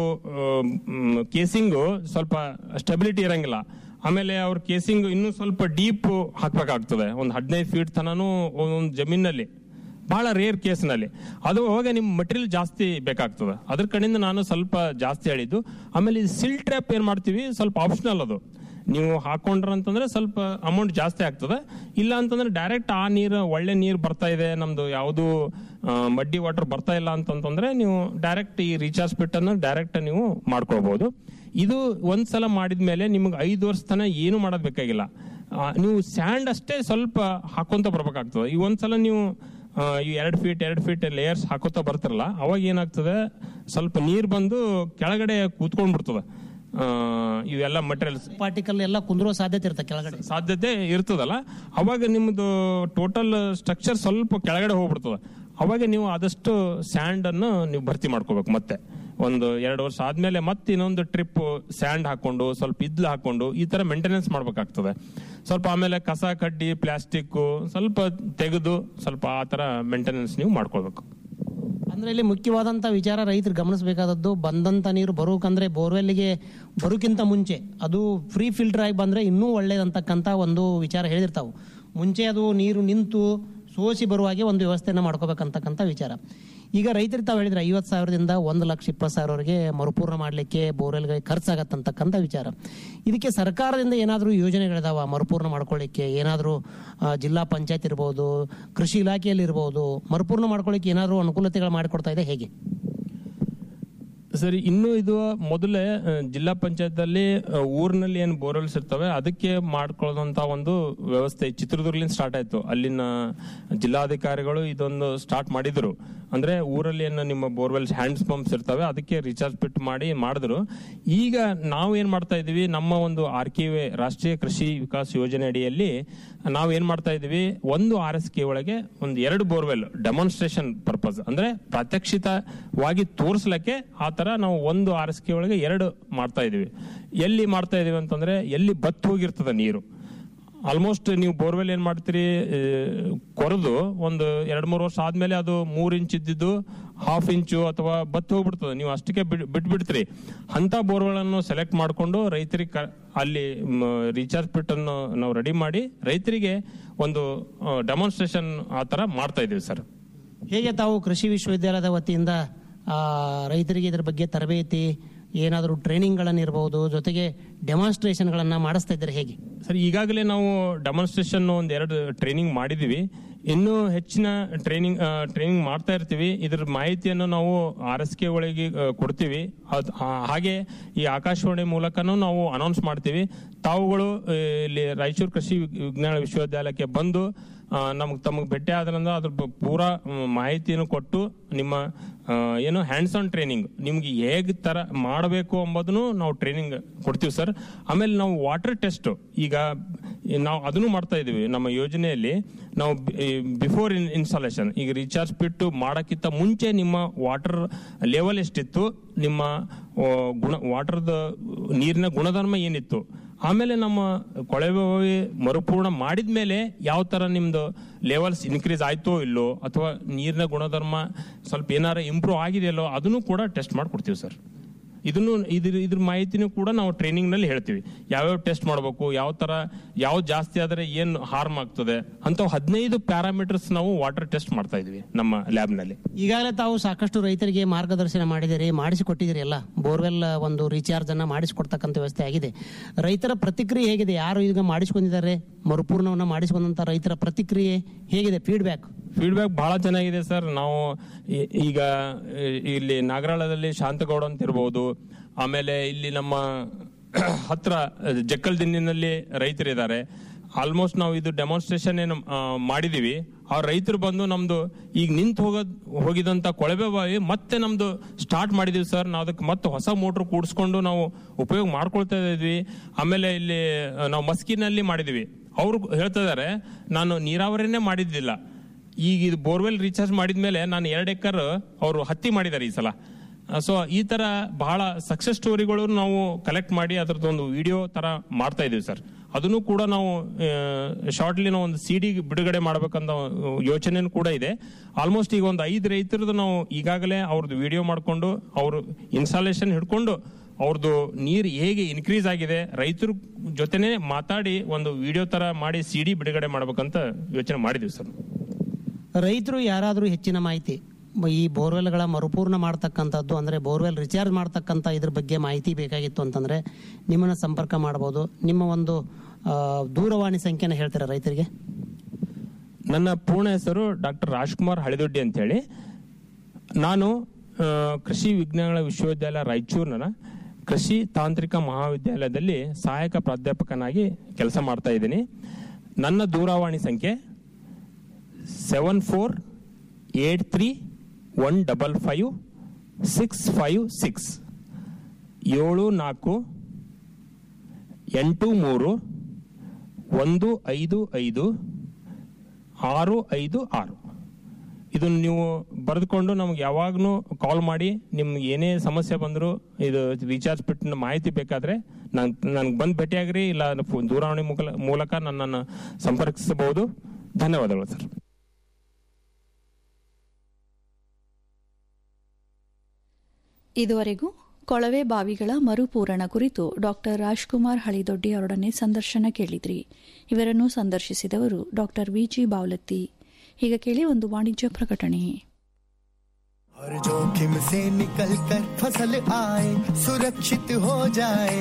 G: ಕೇಸಿಂಗು ಸ್ವಲ್ಪ ಸ್ಟೆಬಿಲಿಟಿ ಇರಂಗಿಲ್ಲ ಆಮೇಲೆ ಅವ್ರ ಕೇಸಿಂಗ್ ಇನ್ನೂ ಸ್ವಲ್ಪ ಡೀಪ್ ಹಾಕ್ಬೇಕಾಗ್ತದೆ ಒಂದು ಹದಿನೈದು ಫೀಟ್ ತನನು ಒಂದು ಜಮೀನಲ್ಲಿ ಬಹಳ ರೇರ್ ಕೇಸ್ನಲ್ಲಿ ಅದು ಅವಾಗ ನಿಮ್ಮ ಮಟೀರಿಯಲ್ ಜಾಸ್ತಿ ಬೇಕಾಗ್ತದೆ ಅದ್ರ ಕಡೆಯಿಂದ ನಾನು ಸ್ವಲ್ಪ ಜಾಸ್ತಿ ಹೇಳಿದ್ದು ಆಮೇಲೆ ಈ ಸಿಲ್ ಟ್ರ್ಯಾಪ್ ಏನ್ ಮಾಡ್ತೀವಿ ಸ್ವಲ್ಪ ಆಪ್ಷನಲ್ ಅದು ನೀವು ಹಾಕೊಂಡ್ರ ಅಂತಂದ್ರೆ ಸ್ವಲ್ಪ ಅಮೌಂಟ್ ಜಾಸ್ತಿ ಆಗ್ತದೆ ಇಲ್ಲ ಅಂತಂದ್ರೆ ಡೈರೆಕ್ಟ್ ಆ ನೀರು ಒಳ್ಳೆ ನೀರು ಬರ್ತಾ ಇದೆ ನಮ್ದು ಯಾವುದು ಮಡ್ಡಿ ವಾಟರ್ ಬರ್ತಾ ಇಲ್ಲ ಅಂತಂತಂದ್ರೆ ನೀವು ಡೈರೆಕ್ಟ್ ಈ ರೀಚಾರ್ಜ್ ಪಿಟ್ ಅನ್ನು ಡೈರೆಕ್ಟ್ ನೀವು ಮಾಡ್ಕೊಳ್ಬಹುದು ಇದು ಒಂದ್ಸಲ ಮಾಡಿದ್ಮೇಲೆ ನಿಮ್ಗೆ ಐದು ವರ್ಷ ತನ ಏನು ಮಾಡೋದ್ ಬೇಕಾಗಿಲ್ಲ ಆ, ನೀವು ಸ್ಯಾಂಡ್ ಅಷ್ಟೇ ಸ್ವಲ್ಪ ಹಾಕೊಂತ ಬರ್ಬೇಕಾಗ್ತದೆ ಈ ಒಂದ್ಸಲ ನೀವು ಆ, ಈ ಎರಡು ಫೀಟ್ ಎರಡು ಫೀಟ್ ಲೇಯರ್ಸ್ ಹಾಕೋತಾ ಬರ್ತಿರಲ್ಲ ಅವಾಗ ಏನಾಗ್ತದೆ ಸ್ವಲ್ಪ ನೀರು ಬಂದು ಕೆಳಗಡೆ ಕೂತ್ಕೊಂಡ್ಬಿಡ್ತದೆ ಆ, ಇವೆಲ್ಲ ಮಟೀರಿಯಲ್ಸ್
F: ಪಾರ್ಟಿಕಲ್ ಎಲ್ಲ ಕುಂದ್ರೋ ಸಾಧ್ಯತೆ ಇರುತ್ತೆ ಕೆಳಗಡೆ
G: ಸಾಧ್ಯತೆ ಇರ್ತದಲ್ಲ ಅವಾಗ ನಿಮ್ದು ಟೋಟಲ್ ಸ್ಟ್ರಕ್ಚರ್ ಸ್ವಲ್ಪ ಕೆಳಗಡೆ ಹೋಗ್ಬಿಡ್ತದೆ ಅವಾಗ ನೀವು ಆದಷ್ಟು ಸ್ಯಾಂಡ್ ಅನ್ನು ನೀವು ಭರ್ತಿ ಮಾಡ್ಕೋಬೇಕು ಮತ್ತೆ ಒಂದು ಎರಡು ವರ್ಷ ಆದ್ಮೇಲೆ ಮತ್ತೆ ಇನ್ನೊಂದು ಟ್ರಿಪ್ ಸ್ಯಾಂಡ್ ಹಾಕೊಂಡು ಸ್ವಲ್ಪ ಇದ್ಲು ಹಾಕೊಂಡು ಈ ತರ ಮೇಂಟೆನೆನ್ಸ್ ಮಾಡ್ಬೇಕಾಗ್ತದೆ ಸ್ವಲ್ಪ ಆಮೇಲೆ ಕಸ ಕಡ್ಡಿ ಪ್ಲಾಸ್ಟಿಕ್ ಸ್ವಲ್ಪ ತೆಗೆದು ಸ್ವಲ್ಪ ಆ ತರ ಮೇಂಟೆನೆನ್ಸ್ ನೀವು ಮಾಡ್ಕೋಬೇಕು
F: ಅಂದ್ರೆ ಇಲ್ಲಿ ಮುಖ್ಯವಾದಂತ ವಿಚಾರ ರೈತರು ಗಮನಿಸಬೇಕಾದದ್ದು ಬಂದಂತ ನೀರು ಬರೋಕಂದ್ರೆ ಬೋರ್ವೆಲ್ಗೆ ಬರೋಕ್ಕಿಂತ ಮುಂಚೆ ಅದು ಫ್ರೀ ಫಿಲ್ಟರ್ ಆಗಿ ಬಂದ್ರೆ ಇನ್ನೂ ಒಳ್ಳೇದಂತಕ್ಕಂತ ಒಂದು ವಿಚಾರ ಹೇಳಿರ್ತಾವು ಮುಂಚೆ ಅದು ನೀರು ನಿಂತು ಸೋಸಿ ಬರುವಾಗೆ ಒಂದು ವ್ಯವಸ್ಥೆನ ಮಾಡ್ಕೋಬೇಕಂತಕ್ಕಂಥ ವಿಚಾರ ಈಗ ರೈತರು ತಾವು ಹೇಳಿದ್ರೆ ಐವತ್ತು ಸಾವಿರದಿಂದ ಒಂದು ಲಕ್ಷ ಇಪ್ಪತ್ತು ಸಾವಿರವರೆಗೆ ಮರುಪೂರ್ಣ ಮಾಡಲಿಕ್ಕೆ ಬೋರ್ವೆಲ್ಗೆ ಖರ್ಚಾಗತ್ತಂತಕ್ಕಂಥ ವಿಚಾರ ಇದಕ್ಕೆ ಸರ್ಕಾರದಿಂದ ಏನಾದರೂ ಯೋಜನೆಗಳಿದಾವ ಮರುಪೂರ್ಣ ಮಾಡ್ಕೊಳ್ಳಿಕ್ಕೆ ಏನಾದರೂ ಜಿಲ್ಲಾ ಪಂಚಾಯತ್ ಇರ್ಬೋದು ಕೃಷಿ ಇಲಾಖೆಯಲ್ಲಿ ಇರ್ಬೋದು ಮರುಪೂರ್ಣ ಮಾಡ್ಕೊಳ್ಳಿಕ್ಕೆ ಏನಾದರೂ ಅನುಕೂಲತೆಗಳು ಮಾಡಿಕೊಡ್ತಾ ಇದೆ ಹೇಗೆ
G: ಸರಿ ಇನ್ನು ಇದು ಮೊದಲೇ ಆ, ಜಿಲ್ಲಾ ಪಂಚಾಯತ್ ಅಲ್ಲಿ ಆ, ಊರಿನಲ್ಲಿ ಏನು ಬೋರ್ವೆಲ್ಸ್ ಇರ್ತವೆ ಅದಕ್ಕೆ ಮಾಡ್ಕೊಳ್ಳೋದಂತ ಒಂದು ವ್ಯವಸ್ಥೆ ಚಿತ್ರದುರ್ಗಲಿಂದ ಸ್ಟಾರ್ಟ್ ಆಯ್ತು ಅಲ್ಲಿನ ಜಿಲ್ಲಾಧಿಕಾರಿಗಳು ಇದೊಂದು ಸ್ಟಾರ್ಟ್ ಮಾಡಿದ್ರು ಅಂದ್ರೆ ಊರಲ್ಲಿ ಏನು ನಿಮ್ಮ ಬೋರ್ವೆಲ್ಸ್ ಹ್ಯಾಂಡ್ಸ್ ಪಂಪ್ಸ್ ಇರ್ತವೆ ಅದಕ್ಕೆ ರಿಚಾರ್ಜ್ ಪಿಟ್ ಮಾಡಿ ಮಾಡಿದ್ರು ಈಗ ನಾವು ಏನ್ ಮಾಡ್ತಾ ಇದೀವಿ ನಮ್ಮ ಒಂದು ಆರ್ ಕೆ ರಾಷ್ಟ್ರೀಯ ಕೃಷಿ ವಿಕಾಸ್ ಯೋಜನೆ ಅಡಿಯಲ್ಲಿ ನಾವು ಏನ್ ಮಾಡ್ತಾ ಇದೀವಿ ಒಂದು ಆರ್ ಎಸ್ ಕೆ ಒಳಗೆ ಒಂದು ಎರಡು ಬೋರ್ವೆಲ್ ಡೆಮಾನ್ಸ್ಟ್ರೇಷನ್ ಪರ್ಪಸ್ ಅಂದ್ರೆ ಪ್ರಾತ್ಯಕ್ಷಿತವಾಗಿ ತೋರಿಸ್ಲಿಕ್ಕೆ ಆ ತರ ನಾವು ಒಂದು ಆರ್ ಎಸ್ ಕೆ ಒಳಗೆ ಎರಡು ಮಾಡ್ತಾ ಇದೀವಿ ಎಲ್ಲಿ ಮಾಡ್ತಾ ಇದೀವಿ ಅಂತಂದ್ರೆ ಎಲ್ಲಿ ಬತ್ತು ಹೋಗಿರ್ತದೆ ನೀರು ಆಲ್ಮೋಸ್ಟ್ ನೀವು ಬೋರ್ವೆಲ್ ಏನ್ ಮಾಡ್ತೀರಿ ಆ, ಕೊರೆದು ಒಂದು ಎರಡ್ ಮೂರು ವರ್ಷ ಆದ್ಮೇಲೆ ಅದು ಮೂರ್ ಇಂಚ್ ಇದ್ದಿದ್ದು ಹಾಫ್ ಇಂಚು ಅಥವಾ ಬತ್ತು ಹೋಗ್ಬಿಡ್ತದೆ ನೀವು ಅಷ್ಟಕ್ಕೆ ಬಿಟ್- ಬಿಟ್ಬಿಡ್ತೀರಿ ಅಂತ ಬೋರ್ವೆಲ್ ಅನ್ನು ಸೆಲೆಕ್ಟ್ ಮಾಡಿಕೊಂಡು ರೈತರಿಗೆ ಕ- ಅಲ್ಲಿ ರೀಚಾರ್ಜ್ ಪಿಟ್ ಅನ್ನು ನಾವು ರೆಡಿ ಮಾಡಿ ರೈತರಿಗೆ ಒಂದು ಡೆಮಾನ್ಸ್ಟ್ರೇಷನ್ ಆ ತರ ಮಾಡ್ತಾ ಇದೀವಿ ಸರ್
F: ಹೇಗೆ ತಾವು ಕೃಷಿ ವಿಶ್ವವಿದ್ಯಾಲಯದ ವತಿಯಿಂದ ಆ, ರೈತರಿಗೆ ಇದರ ಬಗ್ಗೆ ತರಬೇತಿ ಏನಾದರೂ ಟ್ರೈನಿಂಗ್ಗಳನ್ನು ಇರಬಹುದು ಜೊತೆಗೆ ಡೆಮಾನ್ಸ್ಟ್ರೇಷನ್ಗಳನ್ನು ಮಾಡಿಸ್ತಾ ಇದ್ದಾರೆ ಹೇಗೆ
G: ಸರ್ ಈಗಾಗಲೇ ನಾವು ಡೆಮಾನ್ಸ್ಟ್ರೇಷನ್ ಒಂದು ಎರಡು ಟ್ರೈನಿಂಗ್ ಮಾಡಿದೀವಿ ಇನ್ನೂ ಹೆಚ್ಚಿನ ಟ್ರೈನಿಂಗ್ ಟ್ರೈನಿಂಗ್ ಮಾಡ್ತಾ ಇರ್ತೀವಿ ಇದ್ರ ಮಾಹಿತಿಯನ್ನು ನಾವು ಆರ್ ಎಸ್ ಕೆ ಒಳಗೆ ಆ, ಕೊಡ್ತೀವಿ ಅದ್- ಆ- ಹಾಗೆ ಈ ಆಕಾಶವಾಣಿ ಮೂಲಕನೂ ನಾವು ಅನೌನ್ಸ್ ಮಾಡ್ತೀವಿ ತಾವುಗಳು ಆ, ಇಲ್ಲಿ ರಾಯಚೂರು ಕೃಷಿ ವಿಜ್ಞಾನ ವಿಶ್ವವಿದ್ಯಾಲಯಕ್ಕೆ ಬಂದು ನಮ್ಗೆ ತಮಗೆ ಭೇಟಿ ಆದ್ರಿಂದ ಅದ್ರ ಬ- ಪೂರಾ ಮ್, ಮಾಹಿತಿಯನ್ನು ಕೊಟ್ಟು ನಿಮ್ಮ ಆ, ಏನು ಹ್ಯಾಂಡ್ಸ್ ಆನ್ ಟ್ರೈನಿಂಗ್ ನಿಮ್ಗೆ ಹೇಗೆ ತರ ಮಾಡಬೇಕು ಎಂಬುದನ್ನು ನಾವು ಟ್ರೈನಿಂಗ್ ಕೊಡ್ತೀವಿ ಸರ್ ಆಮೇಲೆ ನಾವು ವಾಟರ್ ಟೆಸ್ಟ್ ಈಗ ನಾವು ಅದನ್ನು ಮಾಡ್ತಾ ಇದೀವಿ ನಮ್ಮ ಯೋಜನೆಯಲ್ಲಿ ನಾವು ಬಿಫೋರ್ ಇನ್ಸ್ಟಾಲೇಷನ್ ಈಗ ರೀಚಾರ್ಜ್ ಬಿಟ್ಟು ಮಾಡಕ್ಕಿಂತ ಮುಂಚೆ ನಿಮ್ಮ ವಾಟರ್ ಲೆವೆಲ್ ಎಷ್ಟಿತ್ತು ನಿಮ್ಮ ಆ, ಗುಣ ವಾಟರ್ದ ನೀರಿನ ಗುಣಧರ್ಮ ಏನಿತ್ತು ಆಮೇಲೆ ನಮ್ಮ ಕೊಳವೆ ಬಾವಿ ಮರುಪೂರ್ಣ ಮಾಡಿದ ಮೇಲೆ ಯಾವ ತರ ನಿಮ್ದು ಲೆವೆಲ್ಸ್ ಇನ್ಕ್ರೀಸ್ ಆಯ್ತೋ ಇಲ್ಲೋ ಅಥವಾ ನೀರಿನ ಗುಣಧರ್ಮ ಸ್ವಲ್ಪ ಏನಾರ ಇಂಪ್ರೂವ್ ಆಗಿದೆಯಲ್ಲೋ ಅದನ್ನು ಕೂಡ ಟೆಸ್ಟ್ ಮಾಡಿ ಕೊಡ್ತೀವಿ ಸರ್ ಇದನ್ನು ಇದ್ರ ಇದ್ರ ಮಾಹಿತಿನೂ ಕೂಡ ನಾವು ಟ್ರೈನಿಂಗ್ ನಲ್ಲಿ ಹೇಳ್ತೀವಿ ಯಾವ್ಯಾವ ಟೆಸ್ಟ್ ಮಾಡಬೇಕು ಯಾವ ತರ ಯಾವ ಜಾಸ್ತಿ ಆದ್ರೆ ಏನ್ ಹಾರ್ಮ್ ಆಗ್ತದೆ ಅಂತ ಹದಿನೈದು ಪ್ಯಾರಾಮೀಟರ್ಸ್ ನಾವು ವಾಟರ್ ಟೆಸ್ಟ್ ಮಾಡ್ತಾ ಇದೀವಿ ನಮ್ಮ ಲ್ಯಾಬ್ ನಲ್ಲಿ
F: ಈಗಾಗಲೇ ತಾವು ಸಾಕಷ್ಟು ರೈತರಿಗೆ ಮಾರ್ಗದರ್ಶನ ಮಾಡಿದಿರಿ ಮಾಡಿಸಿಕೊಟ್ಟಿದ್ದೀರಿ ಎಲ್ಲ ಬೋರ್ವೆಲ್ ಒಂದು ರೀಚಾರ್ಜ್ ಅನ್ನ ಮಾಡಿಸಿಕೊಡ್ತಕ್ಕಂಥ ವ್ಯವಸ್ಥೆ ಆಗಿದೆ ರೈತರ ಪ್ರತಿಕ್ರಿಯೆ ಹೇಗಿದೆ ಯಾರು ಈಗ ಮಾಡಿಸ್ಕೊಂಡಿದ್ದಾರೆ ಮರುಪೂರ್ಣವನ್ನ ಮಾಡಿಸಿಕೊಂಡಂತ ರೈತರ ಪ್ರತಿಕ್ರಿಯೆ ಹೇಗಿದೆ ಫೀಡ್ಬ್ಯಾಕ್
G: ಫೀಡ್ಬ್ಯಾಕ್ ಬಹಳ ಚೆನ್ನಾಗಿದೆ ಸರ್ ನಾವು ಈ- ಈಗ ಈ- ಇಲ್ಲಿ ನಾಗರಾಳದಲ್ಲಿ ಶಾಂತಗೌಡ ಅಂತ ಇರ್ಬೋದು ಆಮೇಲೆ ಇಲ್ಲಿ ನಮ್ಮ ಹತ್ರ ಜಕ್ಕಲ್ ದಿನ್ನಿನಲ್ಲಿ ರೈತರಿದ್ದಾರೆ ಆಲ್ಮೋಸ್ಟ್ ನಾವು ಇದು ಡೆಮಾನ್ಸ್ಟ್ರೇಷನ್ ಏನು ಆ, ಮಾಡಿದೀವಿ ಆ ರೈತರು ಬಂದು ನಮ್ದು ಈಗ ನಿಂತು ಹೋಗೋದ್ ಹೋಗಿದಂತ ಕೊಳವೆ ಬಾವಿ ಮತ್ತೆ ನಮ್ದು ಸ್ಟಾರ್ಟ್ ಮಾಡಿದೀವಿ ಸರ್ ನಾವು ಅದಕ್ಕೆ ಮತ್ತೆ ಹೊಸ ಮೋಟ್ರ್ ಕೂಡಿಸ್ಕೊಂಡು ನಾವು ಉಪಯೋಗ ಮಾಡ್ಕೊಳ್ತಾ ಇದ್ವಿ ಆಮೇಲೆ ಇಲ್ಲಿ ಆ, ನಾವು ಮಸ್ಕಿನಲ್ಲಿ ಮಾಡಿದೀವಿ ಅವ್ರು ಹೇಳ್ತಾ ಇದಾರೆ ನಾನು ನೀರಾವರಿನೇ ಮಾಡಿದ್ದಿಲ್ಲ ಈಗ ಇದು ಬೋರ್ವೆಲ್ ರೀಚಾರ್ಜ್ ಮಾಡಿದ್ಮೇಲೆ ನಾನು ಎರಡು ಎಕರ್ ಅವರು ಹತ್ತಿ ಮಾಡಿದ್ದಾರೆ ಈ ಸಲ ಸೊ ಈ ತರ ಬಹಳ ಸಕ್ಸಸ್ ಸ್ಟೋರಿಗಳು ನಾವು ಕಲೆಕ್ಟ್ ಮಾಡಿ ಅದರದ್ದೊಂದು ವಿಡಿಯೋ ತರ ಮಾಡ್ತಾ ಇದೀವಿ ಸರ್ ಅದನ್ನು ಕೂಡ ನಾವು ಶಾರ್ಟ್ಲಿ ನಾವು ಒಂದು ಸಿಡಿ ಬಿಡುಗಡೆ ಮಾಡ್ಬೇಕಂತ ಯೋಚನೆ ಕೂಡ ಇದೆ ಆಲ್ಮೋಸ್ಟ್ ಈಗ ಒಂದು ಐದು ರೈತರದ್ದು ನಾವು ಈಗಾಗಲೇ ಅವ್ರದ್ದು ವಿಡಿಯೋ ಮಾಡ್ಕೊಂಡು ಅವರು ಇನ್ಸ್ಟಾಲೇಷನ್ ಹಿಡ್ಕೊಂಡು ಅವ್ರದ್ದು ನೀರು ಹೇಗೆ ಇನ್ಕ್ರೀಸ್ ಆಗಿದೆ ರೈತರ ಜೊತೆನೆ ಮಾತಾಡಿ ಒಂದು ವಿಡಿಯೋ ತರ ಮಾಡಿ ಸಿಡಿ ಬಿಡುಗಡೆ ಮಾಡ್ಬೇಕಂತ ಯೋಚನೆ ಮಾಡಿದೀವಿ ಸರ್
F: ರೈತರು ಯಾರಾದರೂ ಹೆಚ್ಚಿನ ಮಾಹಿತಿ ಮ- ಈ ಬೋರ್ವೆಲ್ಗಳ ಮರುಪೂರ್ಣ ಮಾಡ್ತಕ್ಕಂಥದ್ದು ಅಂದರೆ ಬೋರ್ವೆಲ್ ರಿಚಾರ್ಜ್ ಮಾಡ್ತಕ್ಕಂಥ ಇದ್ರ ಬಗ್ಗೆ ಮಾಹಿತಿ ಬೇಕಾಗಿತ್ತು ಅಂತಂದರೆ ನಿಮ್ಮನ್ನು ಸಂಪರ್ಕ ಮಾಡ್ಬೋದು ನಿಮ್ಮ ಒಂದು ಆ, ದೂರವಾಣಿ ಸಂಖ್ಯೆನ ಹೇಳ್ತೀರಾ ರೈತರಿಗೆ
G: ನನ್ನ ಪೂರ್ಣ ಹೆಸರು ಡಾಕ್ಟರ್ ರಾಜ್ಕುಮಾರ್ ಹಳಿದೊಡ್ಡಿ ಅಂತ ಹೇಳಿ ನಾನು ಆ, ಕೃಷಿ ವಿಜ್ಞಾನಗಳ ವಿಶ್ವವಿದ್ಯಾಲಯ ರಾಯಚೂರಿನ ಕೃಷಿ ತಾಂತ್ರಿಕ ಮಹಾವಿದ್ಯಾಲಯದಲ್ಲಿ ಸಹಾಯಕ ಪ್ರಾಧ್ಯಾಪಕನಾಗಿ ಕೆಲಸ ಮಾಡ್ತಾ ಇದ್ದೀನಿ ನನ್ನ ದೂರವಾಣಿ ಸಂಖ್ಯೆ seven four eight three one double five six five six ಏಳು ನಾಲ್ಕು ಎಂಟು ಮೂರು ಒಂದು ಐದು ಐದು ಆರು ಐದು ಆರು ಇದನ್ನು ನೀವು ಬರೆದುಕೊಂಡು ನಮ್ಗೆ ಯಾವಾಗಲೂ ಕಾಲ್ ಮಾಡಿ ನಿಮ್ಗೆ ಏನೇ ಸಮಸ್ಯೆ ಬಂದರೂ ಇದು ರೀಚಾರ್ಜ್ ಬಿಟ್ಟು ಮಾಹಿತಿ ಬೇಕಾದರೆ ನಾನು ನನಗೆ ಬಂದು ಭೇಟಿಯಾಗ್ರಿ ಇಲ್ಲ ಫೋ- ದೂರವಾಣಿ ಮುಖ ಮೂಲಕ ನನ್ನನ್ನು ಸಂಪರ್ಕಿಸಬಹುದು ಧನ್ಯವಾದಗಳು ಸರ್
E: ಇದುವರೆಗೂ ಕೊಳವೆ ಬಾವಿಗಳ ಮರುಪೂರಣ ಕುರಿತು ಡಾಕ್ಟರ್ ರಾಜ್ಕುಮಾರ್ ಹಳಿದೊಡ್ಡಿ ಅವರೊಡನೆ ಸಂದರ್ಶನ ಕೇಳಿದ್ರಿ ಇವರನ್ನು ಸಂದರ್ಶಿಸಿದವರು ಡಾಕ್ಟರ್ ವಿಜಿ ಬಾವಲತ್ತಿ ಈಗ ಕೇಳಿ ಒಂದು ವಾಣಿಜ್ಯ ಪ್ರಕಟಣೆ
C: हर जोखिम से निकल कर फसल आए सुरक्षित हो जाए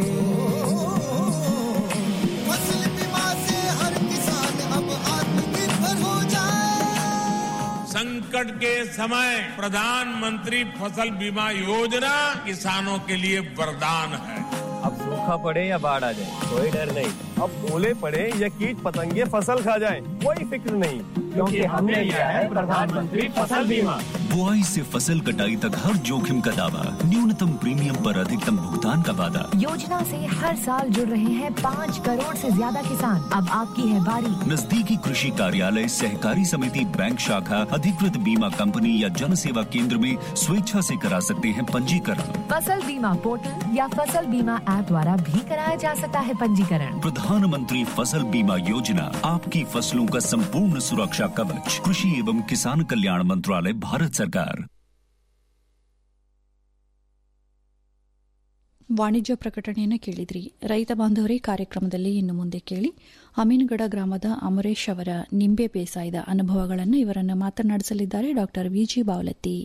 C: फसल बीमा से हर किसान अब आत्मनिर्भर हो जाए
H: संकट के समय प्रधानमंत्री फसल बीमा योजना किसानों के लिए वरदान है
I: अब सूखा पड़े या बाढ़ आ जाए कोई डर नहीं अब ओले पड़े या कीट पतंगे फसल खा जाए कोई फिक्र नहीं क्योंकि हमने लिया है प्रधानमंत्री फसल बीमा
J: बुआई से फसल कटाई तक हर जोखिम का दावा न्यूनतम प्रीमियम पर अधिकतम भुगतान का वादा
K: योजना से हर साल जुड़ रहे हैं पाँच करोड़ से ज्यादा किसान अब आपकी है बारी
J: नजदीकी कृषि कार्यालय सहकारी समिति बैंक शाखा अधिकृत बीमा कंपनी या जन सेवा केंद्र में स्वेच्छा से करा सकते हैं पंजीकरण
K: फसल बीमा पोर्टल या फसल बीमा ऐप द्वारा भी कराया जा सकता है पंजीकरण
J: प्रधानमंत्री फसल बीमा योजना आपकी फसलों का संपूर्ण सुरक्षा कवच कृषि एवं किसान कल्याण मंत्रालय भारत सरकार
E: ವಾಣಿಜ್ಯ ಪ್ರಕಟಣೆಯನ್ನು ಕೇಳಿದ್ರಿ ರೈತ ಬಾಂಧವರೇ ಕಾರ್ಯಕ್ರಮದಲ್ಲಿ ಇನ್ನು ಮುಂದೆ ಕೇಳಿ ಅಮೀನ್ಗಡ ಗ್ರಾಮದ ಅಮರೇಶ್ ಅವರ ನಿಂಬೆ ಬೇಸಾಯದ ಅನುಭವಗಳನ್ನು ಇವರನ್ನು ಮಾತನಾಡಿಸಲಿದ್ದಾರೆ ಡಾಕ್ಟರ್ ವಿಜಿ ಬಾವಲತ್ತಿ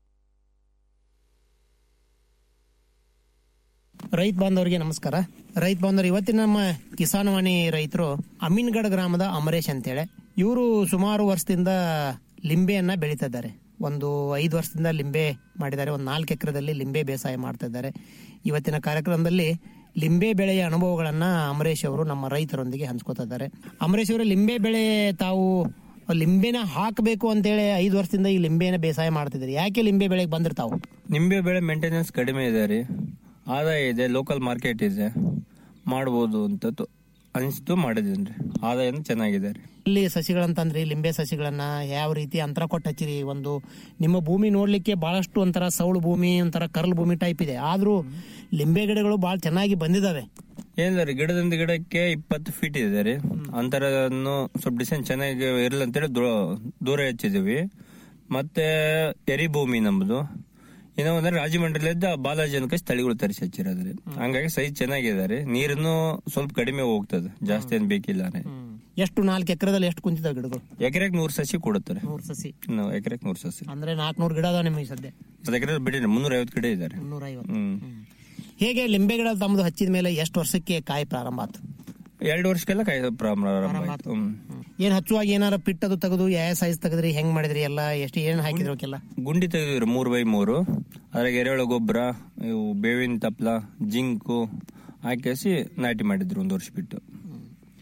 F: ರೈತ ಬಾಂಧವರಿಗೆ ನಮಸ್ಕಾರ ರೈತ ಬಾಂಧವರು ಇವತ್ತಿನ ನಮ್ಮ ಕಿಸಾನವಾಣಿ ರೈತರು ಅಮೀನ್ಗಢ ಗ್ರಾಮದ ಅಮರೇಶ್ ಅಂತೇಳಿ ಇವರು ಸುಮಾರು ವರ್ಷದಿಂದ ಲಿಂಬೆಯನ್ನ ಬೆಳೀತಾ ಇದ್ದಾರೆ ಒಂದು ಐದು ವರ್ಷದಿಂದ ಲಿಂಬೆ ಮಾಡಿದ್ದಾರೆ ಒಂದು ನಾಲ್ಕು ಎಕರೆದಲ್ಲಿ ಲಿಂಬೆ ಬೇಸಾಯ ಮಾಡ್ತಾ ಇದ್ದಾರೆ ಇವತ್ತಿನ ಕಾರ್ಯಕ್ರಮದಲ್ಲಿ ಲಿಂಬೆ ಬೆಳೆಯ ಅನುಭವಗಳನ್ನ ಅಮರೇಶ್ ಅವರು ನಮ್ಮ ರೈತರೊಂದಿಗೆ ಹಂಚ್ಕೋತಾ ಇದ್ದಾರೆ ಅಮರೇಶ್ ಅವರ ಲಿಂಬೆ ಬೆಳೆ ತಾವು ಲಿಂಬೆನ ಹಾಕಬೇಕು ಅಂತೇಳಿ ಐದು ವರ್ಷದಿಂದ ಈ ಲಿಂಬೆನ ಬೇಸಾಯ ಮಾಡ್ತಿದ್ದಾರೆ ಯಾಕೆ ಲಿಂಬೆ ಬೆಳೆಗೆ ಬಂದಿರ್ತಾವು
L: ನಿಂಬೆ ಬೆಳೆ ಮೇಂಟೆನೆನ್ಸ್ ಕಡಿಮೆ ಇದೆ ರೀ ಆದಾಯ ಇದೆ ಲೋಕಲ್ ಮಾರ್ಕೆಟ್ ಇದೆ ಮಾಡ್ಬೋದು ಅಂತ ತೊ- ಅನಿಸ್ತು ಮಾಡಿದ್ದೀನಿ ರೀ ಆದಾಯನೂ ಚೆನ್ನಾಗಿದೆ ರೀ
F: ಇಲ್ಲಿ ಸಸಿಗಳಂತಂದ್ರಿ ಲಿಂಬೆ ಸಸಿಗಳನ್ನ ಯಾವ ರೀತಿ ಅಂತರ ಕೊಟ್ಟು ಹಚ್ಚಿರಿ ಒಂದು ನಿಮ್ಮ ಭೂಮಿ ನೋಡ್ಲಿಕ್ಕೆ ಬಹಳಷ್ಟು ಒಂಥರ ಸೌಳು ಭೂಮಿ ಒಂಥರ ಕರ್ಲ್ ಭೂಮಿ ಟೈಪ್ ಇದೆ ಆದ್ರೂ ಲಿಂಬೆ ಗಿಡಗಳು ಬಹಳ ಚೆನ್ನಾಗಿ ಬಂದಿದಾವೆ
L: ಏನಿಲ್ಲ ರೀ ಗಿಡದಿಂದ ಗಿಡಕ್ಕೆ ಇಪ್ಪತ್ತು ಫೀಟ್ ಇದೆ ರೀ ಅಂತರನ್ನು ಸ್ವಲ್ಪ ಡಿಸೈನ್ ಚೆನ್ನಾಗಿ ಇರಲಿ ಅಂತೇಳಿ ದೂ- ದೂರ ಹೆಚ್ಚಿದೀವಿ ಮತ್ತೆ ಎರಿ ಭೂಮಿ ನಮ್ದು ಇನ್ನೂ ಅಂದ್ರೆ ರಾಜಮಂಡ್ರಿಲಿದ್ದ ಬಾಲಾಜಿ ಅನ್ಕ ತಳಿಗಳು ತರಿಸಿ ಹಚ್ಚಿರೋದ್ರಿ ಹಂಗಾಗಿ ಸೈಜ್ ಚೆನ್ನಾಗಿದೆ ರೀ ನೀರನ್ನು ಸ್ವಲ್ಪ ಕಡಿಮೆ ಹೋಗ್ತದೆ ಜಾಸ್ತಿ ಏನ್ ಬೇಕಿಲ್ಲ ರೀ
F: ಎಷ್ಟು ನಾಲ್ಕು ಎಕರೆದಲ್ಲಿ ಎಷ್ಟು ಕುಂತಿದಾವೆ ಗಿಡಗಳು
L: ಎಕರೆಗೆ ನೂರು ಸಸಿ ಕೊಡುತ್ತಾರೆ
F: ನೂರು ಸಸಿ
L: ಎಕರೆಗೆ ನೂರು ಸಸಿ
F: ಅಂದ್ರೆ ನಾಲ್ಕುನೂರು ಗಿಡ ಅದಾವ ನಿಮಗೆ ಸದ್ಯ
L: ಅದು ಎಕರೆ ಬಿಡಿ ಮುನ್ನೂರ ಐವತ್ತು ಕಡೆ ಇದ್ದಾರೆ
F: ಮುನ್ನೂರ ಐವತ್ತು
L: ಹ್ಮ್
F: ಹೇಗೆ ಲಿಂಬೆ ಗಿಡ ತಮ್ಮದು ಹಚ್ಚಿದ ಮೇಲೆ ಎಷ್ಟು ವರ್ಷಕ್ಕೆ ಕಾಯಿ ಪ್ರಾರಂಭ ಆಯ್ತು
L: ಎರಡು ವರ್ಷಕ್ಕೆಲ್ಲ ಕಾಯಿ ಪ್ರಾರಂಭ ಆಯ್ತು ಹ್ಮ್.
F: ಏನ್ ಹಚ್ಚುವಾಗ ಏನಾರ ಪಿಟ್ಟದು ತೆಗೆದು ಯಾವ ಸೈಜ್ ತೆಗೆದ್ರಿ ಹೆಂಗ್ ಮಾಡಿದ್ರಿ ಎಲ್ಲ ಎಷ್ಟು ಏನ್ ಹಾಕಿದ್ರಿ ಅವಕ್ಕೆಲ್ಲ
L: ಗುಂಡಿ ತೆಗೆದಿದ್ರು ಮೂರು ಬೈ ಮೂರು ಅದ್ರಾಗ ಎರೆಹುಳ ಗೊಬ್ಬರ ಇವು ಬೇವಿನ ತಪ್ಲ ಜಿಂಕು ಹಾಕಿಸಿ ನಾಟಿ ಮಾಡಿದ್ರು ಒಂದು ವರ್ಷ ಬಿಟ್ಟು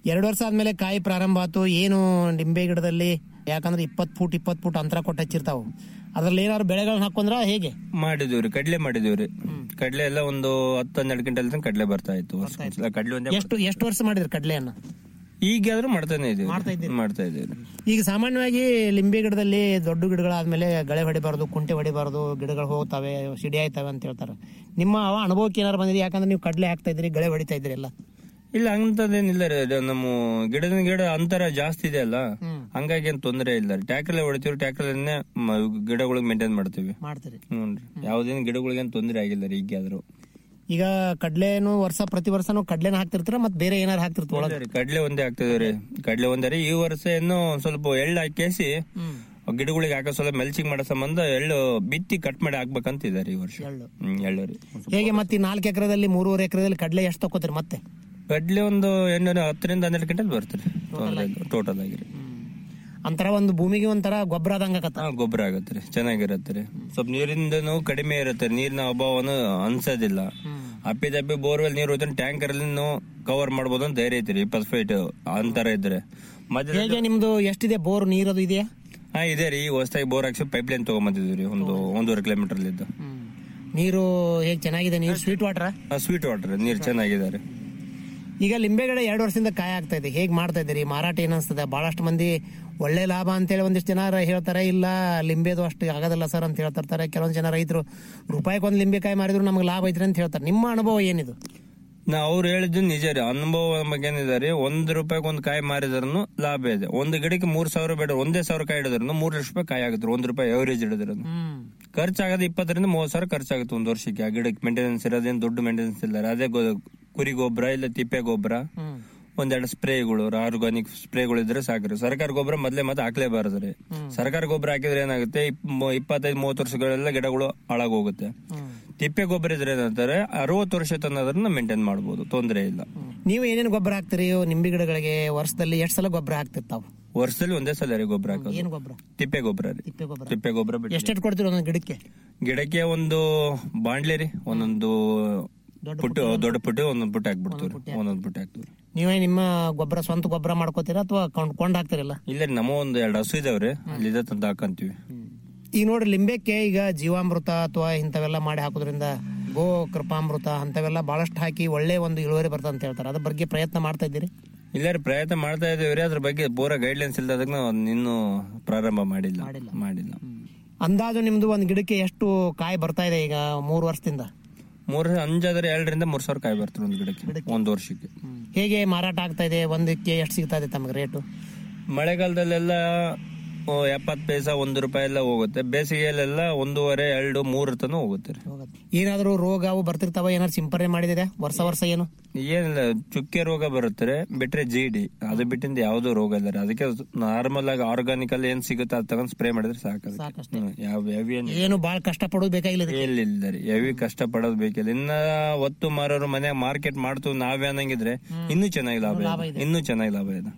F: ಎರಡು ವರ್ಷ ಆದ್ಮೇಲೆ ಕಾಯಿ ಪ್ರಾರಂಭ ಆಯ್ತು ಏನು ನಿಂಬೆ ಗಿಡದಲ್ಲಿ ಯಾಕಂದ್ರೆ ಇಪ್ಪತ್ತು ಫೂಟ್ ಇಪ್ಪತ್ತು ಫೂಟ್ ಅಂತರ ಕೊಟ್ಟು ಹಚ್ಚಿರ್ತಾವು ಅದ್ರಲ್ಲಿ ಏನಾದ್ರು ಬೆಳೆಗಳನ್ನ ಹಾಕೊಂಡ್ರ ಹೇಗೆ
L: ಮಾಡಿದೀವ್ರಿ ಕಡ್ಲೆ ಮಾಡಿದೀವ್ರಿ ಕಡ್ಲೆ ಎಲ್ಲ ಒಂದು ಹತ್ತು ಹನ್ನೆರಡು ಕ್ವಿಂಟಲ್ ತನಕ ಕಡ್ಲೆ ಬರ್ತಾ ಇತ್ತು ವರ್ಷ ಕಡ್ಲೆ ಒಂದೇ
F: ಎಷ್ಟು ಎಷ್ಟು ವರ್ಷ ಮಾಡಿದ್ರಿ ಕಡ್ಲೆಯನ್ನ
L: ಈಗಾದ್ರೂ ಮಾಡ್ತಾನೆ ಇದೀವಿ ಮಾಡ್ತಾ ಇದ್ದೀವಿ
F: ಈಗ ಸಾಮಾನ್ಯವಾಗಿ ಲಿಂಬೆ ಗಿಡದಲ್ಲಿ ದೊಡ್ಡ ಗಿಡಗಳಾದ್ಮೇಲೆ ಗಳೆ ಹೊಡಿಬಾರ್ದು ಕುಂಟೆ ಹೊಡಿಬಾರ್ದು ಗಿಡಗಳು ಹೋಗ್ತವೆ ಸಿಡಿ ಆಯ್ತವೆ ಅಂತ ಹೇಳ್ತಾರೆ ನಿಮ್ಮ ಅವ ಅನುಭವಕ್ಕೆ ಏನಾರು ಬಂದಿದೆ ಯಾಕಂದ್ರೆ ನೀವು ಕಡ್ಲೆ ಹಾಕ್ತಾ ಇದ್ರಿ ಗಳೆ ಹೊಡಿತಾ ಇದ್ರಿ ಎಲ್ಲ
L: ಇಲ್ಲ ಅಂತದೇನಿಲ್ಲ ರೀ ಅದು ನಮ್ಮ ಗಿಡದ ಗಿಡ ಅಂತರ ಜಾಸ್ತಿ ಇದೆ ಅಲ್ಲ ಹಂಗಾಗಿ ಏನ್ ತೊಂದರೆ ಇಲ್ಲ ಟ್ಯಾಕ್ರಲ್ಲೇ ಹೊಡಿತೀವಿ ಟ್ಯಾಕ್ರಲ್ಲೇ ಗಿಡಗಳಿಗೆ ಮೇಂಟೈನ್ ಮಾಡ್ತೀವಿ
F: ಮಾಡ್ತೀರಿ
L: ಹ್ಞೂ ಯಾವ್ದೇನು ಗಿಡಗಳಿಗೆ ಏನ್ ತೊಂದರೆ ಆಗಿಲ್ಲ ರೀ ಈಗಾದ್ರೂ
F: ಈಗ ಕಡ್ಲೆನು ವರ್ಷ ಪ್ರತಿ ವರ್ಷನೂ ಕಡ್ಲೆನ ಹಾಕ್ತಿರ್ತೀರ ಮತ್ತೆ ಬೇರೆ ಏನಾರು ಹಾಕ್ತಿರ್ತೀರ ಒಳಗೆ
L: ರೀ, ಕಡ್ಲೆ ಒಂದೇ ಆಗ್ತದೆ ರೀ ಕಡ್ಲೆ ಒಂದೇ ರೀ ಈ ವರ್ಷ ಇನ್ನು ಒಂದ್ ಸ್ವಲ್ಪ ಎಳ್ಳು ಹಾಕೇಸಿ ಗಿಡಗಳಿಗೆ ಹಾಕೋ ಸ್ವಲ್ಪ ಮೆಲ್ಚಿಂಗ್ ಮಾಡೋ ಸಂಬಂಧ ಎಳ್ಳು ಬಿತ್ತಿ ಕಟ್ ಮಾಡಿ ಹಾಕ್ಬೇಕಂತ ಇದಾರೆ ಈ ವರ್ಷ
F: ಎಳ್ಳು.
L: ಹ್ಮ್ ಎಳ್ಳು ರೀ
F: ಹೇಗೆ ಮತ್ತೆ ಈ ನಾಲ್ಕು ಎಕರೆದಲ್ಲಿ ಮೂರುವರೆ ಎಕರೆದಲ್ಲಿ ಕಡ್ಲೆ ಎಷ್ಟು ತಗೋತೀರಿ ಮತ್ತೆ
L: ಕಡ್ಲೆ ಒಂದು ಎಣ್ಣೆ ಹತ್ತರಿಂದ ಹನ್ನೆರಡು ಕ್ವಿಂಟಲ್ ಬರ್ತಾರೆ ಟೋಟಲ್ ಆಗಿ ರೀ
F: ಅಂತರ ಒಂದು ಭೂಮಿಗೆ ಒಂಥರ ಗೊಬ್ಬರ ಆದಂಗ
L: ಹಾ ಗೊಬ್ಬರ ಆಗತ್ತೆ ರೀ ಚೆನ್ನಾಗಿರತ್ತೆ ರೀ ಸ್ವಲ್ಪ ನೀರಿಂದನು ಕಡಿಮೆ ಇರುತ್ತೆ ನೀರಿನ ಅಭಾವನು ಅನ್ಸೋದಿಲ್ಲ ಅಪ್ಪಿದಪ್ಪಿ ಬೋರ್ವೆಲ್ ನೀರು ಹೋದ್ರೆ ಟ್ಯಾಂಕರ್ ಅಲ್ಲಿ ಕವರ್ ಮಾಡ್ಬೋದು ಅಂತ ಧೈರ್ಯ ಐತಿ ರೀ ಇಪ್ಪತ್ತು ಫೀಟ್ ಅಂತರ ಇದ್ರೆ ಮಧ್ಯ
F: ಹೇಗೆ ನಿಮ್ದು ಎಷ್ಟಿದೆ ಬೋರ್ ನೀರದು ಇದೆಯಾ
L: ಹಾ ಇದೆ ರೀ ಹೊಸದಾಗಿ ಬೋರ್ ಹಾಕ್ಸಿ ಪೈಪ್ ಲೈನ್ ತಗೊಂಬಂದಿದ್ವಿ ರೀ ಒಂದು ಒಂದೂವರೆ ಕಿಲೋಮೀಟರ್ ಇದ್ದು
F: ನೀರು ಹೇಗೆ ಚೆನ್ನಾಗಿದೆ ನೀರು ಸ್ವೀಟ್ ವಾಟರ್
L: ಸ್ವೀಟ್ ವಾಟರ್ ನೀರು ಚೆನ್ನಾಗಿದ್ದಾರೆ
F: ಈಗ ಲಿಂಬೆ ಗಿಡ ಎರಡು ವರ್ಷದಿಂದ ಕಾಯಿ ಆಗ್ತಾ ಇದೆ ಹೇಗ್ ಮಾಡ್ತಾ ಇದ್ದೀರಿ ಮಾರಾಟ ಏನ್ ಅನ್ಸ್ತದೆ ಬಹಳಷ್ಟು ಮಂದಿ ಒಳ್ಳೆ ಲಾಭ ಅಂತೇಳಿ ಒಂದಿಷ್ಟು ಜನ ಹೇಳ್ತಾರೆ ಇಲ್ಲ ಲಿಂಬೆದು ಅಷ್ಟು ಆಗೋದಿಲ್ಲ ಸರ್ ಅಂತ ಹೇಳ್ತಿರ್ತಾರೆ ಕೆಲವೊಂದು ಜನ ರೈತರು ರೂಪಾಯಿಗೆ ಒಂದು ಲಿಂಬೆಕಾಯಿ ಮಾರಿದ್ರು ನಮ್ಗೆ ಲಾಭ ಐತ್ರಿ ಅಂತ ಹೇಳ್ತಾರೆ ನಿಮ್ಮ ಅನುಭವ ಏನಿದು
L: ನಾ ಅವ್ರು ಹೇಳಿದ್ದು ನಿಜ ರೀ ಅನುಭವ ಬಗ್ಗೆ ಏನಿದೆ ಒಂದ್ ರೂಪಾಯಿಗೆ ಒಂದ್ ಕಾಯಿ ಮಾರಿದ್ರು ಲಾಭ ಇದೆ ಒಂದು ಗಿಡಕ್ಕೆ ಮೂರ್ ಸಾವಿರ ಬೇಡ ಒಂದೇ ಸಾವಿರ ಕಾಯಿ ಹಿಡಿದ್ರು ಮೂರ್ ಲಕ್ಷ ರೂಪಾಯಿ ಕಾಯಿ ಆಗುತ್ತೆ ಒಂದ್ ರೂಪಾಯಿ ಎವರೇಜ್ ಹಿಡಿದ್ರು ಖರ್ಚಾಗದೆ ಇಪ್ಪತ್ತರಿಂದ ಮೂವತ್ ಸಾವಿರ ಖರ್ಚಾಗುತ್ತೆ ಒಂದ್ ವರ್ಷಕ್ಕೆ ಆ ಗಿಡಕ್ಕೆ ಮೇಂಟೆನೆನ್ಸ್ ಇರೋದೇನು ದೊಡ್ಡ ಮೇಂಟೆನೆನ್ಸ್ ಇಲ್ಲ ಅದೇ ಗೊ- ಕುರಿ ಗೊಬ್ಬರ ಇಲ್ಲ ತಿಪ್ಪೆ ಗೊಬ್ಬರ ಒಂದೆರಡು ಸ್ಪ್ರೇಗಳು ಆರ್ಗಾನಿಕ್ ಸ್ಪ್ರೇಗಳು ಇದ್ರೆ ಸಾಕ್ರಿ ಸರ್ಕಾರ ಗೊಬ್ಬರ ಮೊದ್ಲೇ ಮತ್ತೆ ಹಾಕ್ಲೇಬಾರದು ರೀ ಸರ್ಕಾರ ಗೊಬ್ಬರ ಹಾಕಿದ್ರೆ ಏನಾಗುತ್ತೆ ಇಪ್- ಮೂ- ಇಪ್ಪತ್ತೈದು ಮೂವತ್ತು ವರ್ಷಗಳೆಲ್ಲ ಗಿಡಗಳು ಹಾಳಾಗೋಗುತ್ತೆ ತಿಪ್ಪೆ ಗೊಬ್ಬರ ಇದ್ರೆ ಏನಂತಾರೆ ಅರವತ್ತು ವರ್ಷ ತನಕ ಅದನ್ನ ಮೇಂಟೈನ್ ಮಾಡಬಹುದು ತೊಂದರೆ ಇಲ್ಲ
F: ನೀವು ಏನೇನು ಗೊಬ್ಬರ ಹಾಕ್ತೀರಿ ನಿಂಬೆ ಗಿಡಗಳಿಗೆ ವರ್ಷದಲ್ಲಿ ಎಷ್ಟು ಸಲ ಗೊಬ್ಬರ ಹಾಕ್ತಿರ್ತಾವ
L: ವರ್ಷದಲ್ಲಿ ಒಂದೇ ಸಲ ರೀ ಗೊಬ್ಬರ ಹಾಕೋದು
F: ಏನು ಗೊಬ್ಬರ
L: ತಿಪ್ಪೆ ಗೊಬ್ಬರ ರೀ
F: ತಿಪ್ಪೆ ಗೊಬ್ಬರ
L: ತಿಪ್ಪೆ ಗೊಬ್ಬರ ಬಿಟ್ಟು
F: ಎಷ್ಟೆಷ್ಟು ಕೊಡ್ತೀರಿ ಒಂದೊಂದು ಗಿಡಕ್ಕೆ
L: ಗಿಡಕ್ಕೆ ಒಂದು ಬಾಂಡ್ಲೆ ರೀ ಒಂದೊಂದು ಪುಟ್ಟು ದೊಡ್ಡ ಪುಟ್ಟು ಒಂದೊಂದು ಪುಟ್ಟ ಹಾಕ್ಬಿಡ್ತೀವಿ ಒಂದೊಂದು ಪುಟ್ಟ ಹಾಕ್ತೀವಿ
F: ನೀವೇ ನಿಮ್ಮ ಗೊಬ್ಬರ ಸ್ವಂತ ಗೊಬ್ಬರ ಮಾಡ್ಕೋತೀರಾ ಅಥವಾ ಕೊಂಡ್ ಹಾಕ್ತಿರಲ್ಲ
L: ಇಲ್ಲ ರೀ ನಮ್ಮ ಒಂದು ಎರಡು ಹಸು ಇದಾವ್ರಿ ಅಲ್ಲಿದೆ ತಂದು ಹಾಕಂತೀವಿ
F: ಈಗ ನೋಡ್ರಿ ಲಿಂಬೆಕ್ಕೆ ಈಗ ಜೀವಾಮೃತ ಅಥವಾ ಇಂಥವೆಲ್ಲ ಮಾಡಿ ಹಾಕೋದ್ರಿಂದ ಗೋ ಕೃಪಾಮೃತ ಅಂತವೆಲ್ಲ ಬಹಳಷ್ಟು ಹಾಕಿ ಒಳ್ಳೆ ಒಂದು ಇಳುವರಿ ಬರ್ತದೆ ಅಂತ ಹೇಳ್ತಾರೆ ಅದ್ರ ಬಗ್ಗೆ ಪ್ರಯತ್ನ ಮಾಡ್ತಾ ಇದ್ದೀರಿ
L: ಇಲ್ಲ ರೀ ಪ್ರಯತ್ನ ಮಾಡ್ತಾ ಇದೇವ್ರಿ ಅದ್ರ ಬಗ್ಗೆ ಪೂರ ಗೈಡ್ಲೈನ್ಸ್ ಇಲ್ದಾಗ ನಾವು ಇನ್ನೂ ಪ್ರಾರಂಭ ಮಾಡಿಲ್ಲ ಮಾಡಿಲ್ಲ
F: ಅಂದಾಜು ನಿಮ್ದು ಒಂದು ಗಿಡಕ್ಕೆ ಎಷ್ಟು ಕಾಯಿ ಬರ್ತಾ ಇದೆ ಈಗ ಮೂರು ವರ್ಷದಿಂದ
L: ಮೂರ್ ಅಂಜಾದ್ರೆ ಎರಡರಿಂದ ಮೂರ್ ಸಾವಿರ ಕಾಯಿ ಬರ್ತಾರೆ ಒಂದು ಗಿಡಕ್ಕೆ ಒಂದು ವರ್ಷಕ್ಕೆ
F: ಹೇಗೆ ಮಾರಾಟ ಆಗ್ತಾ ಇದೆ ಒಂದಕ್ಕೆ ಎಷ್ಟು ಸಿಗ್ತಾ ಇದೆ ತಮಗೆ ರೇಟು
L: ಮಳೆಗಾಲದಲ್ಲೆಲ್ಲ ಎಪ್ಪತ್ತು ಪೈಸಾ ಒಂದು ರೂಪಾಯಿ ಎಲ್ಲ ಹೋಗುತ್ತೆ ಬೇಸಿಗೆಯಲ್ಲೆಲ್ಲ ಒಂದೂವರೆ ಎರಡು ಮೂರು ತನ ಹೋಗುತ್ತೆ ರೀ
F: ಏನಾದರೂ ರೋಗ ಅವು ಬರ್ತಿರ್ತಾವ ಏನಾದ್ರು ಸಿಂಪರಣೆ ಮಾಡಿದಿದೆ ವರ್ಷ ವರ್ಷ ಏನು
L: ಏನಿಲ್ಲ ಚುಕ್ಕೆ ರೋಗ ಬರುತ್ತೆ ರೀ, ಬಿಟ್ರೆ ಜಿಡಿ ಅದು ಬಿಟ್ಟಿಂದ ಯಾವ್ದು ರೋಗ ಇಲ್ಲ ರೀ ಅದಕ್ಕೆ ನಾರ್ಮಲ್ ಆಗಿ ಆರ್ಗಾನಿಕ್ ಅಲ್ಲಿ ಏನ್ ಸಿಗುತ್ತೆ ಅದು ತಗೊಂಡ್ ಸ್ಪ್ರೇ ಮಾಡಿದ್ರೆ ಸಾಕು ಅದಕ್ಕೆ. ಹ್ಮ್, ಯಾವ ಹೆವಿ ಏನ್
F: ಏನು ಬಾಳ ಕಷ್ಟ ಪಡೋದು ಬೇಕಾಗಿಲ್ಲ ಇದಕ್ಕೆ.
L: ಇಲ್ಲ ರೀ ಹೆವಿ ಕಷ್ಟ ಪಡೋದು ಬೇಕಿಲ್ಲ ಇನ್ನ ಒತ್ತು ಮಾರೋರು ಮನೆ ಮಾರ್ಕೆಟ್ ಮಾಡ್ತು ನಾವೇ ಅನ್ನಂಗಿದ್ರೆ ಇನ್ನೂ ಚೆನ್ನಾಗಿ ಲಾಭ ಇದೆ ಇನ್ನೂ ಚೆನ್ನಾಗಿ ಲಾಭ ಇದೆ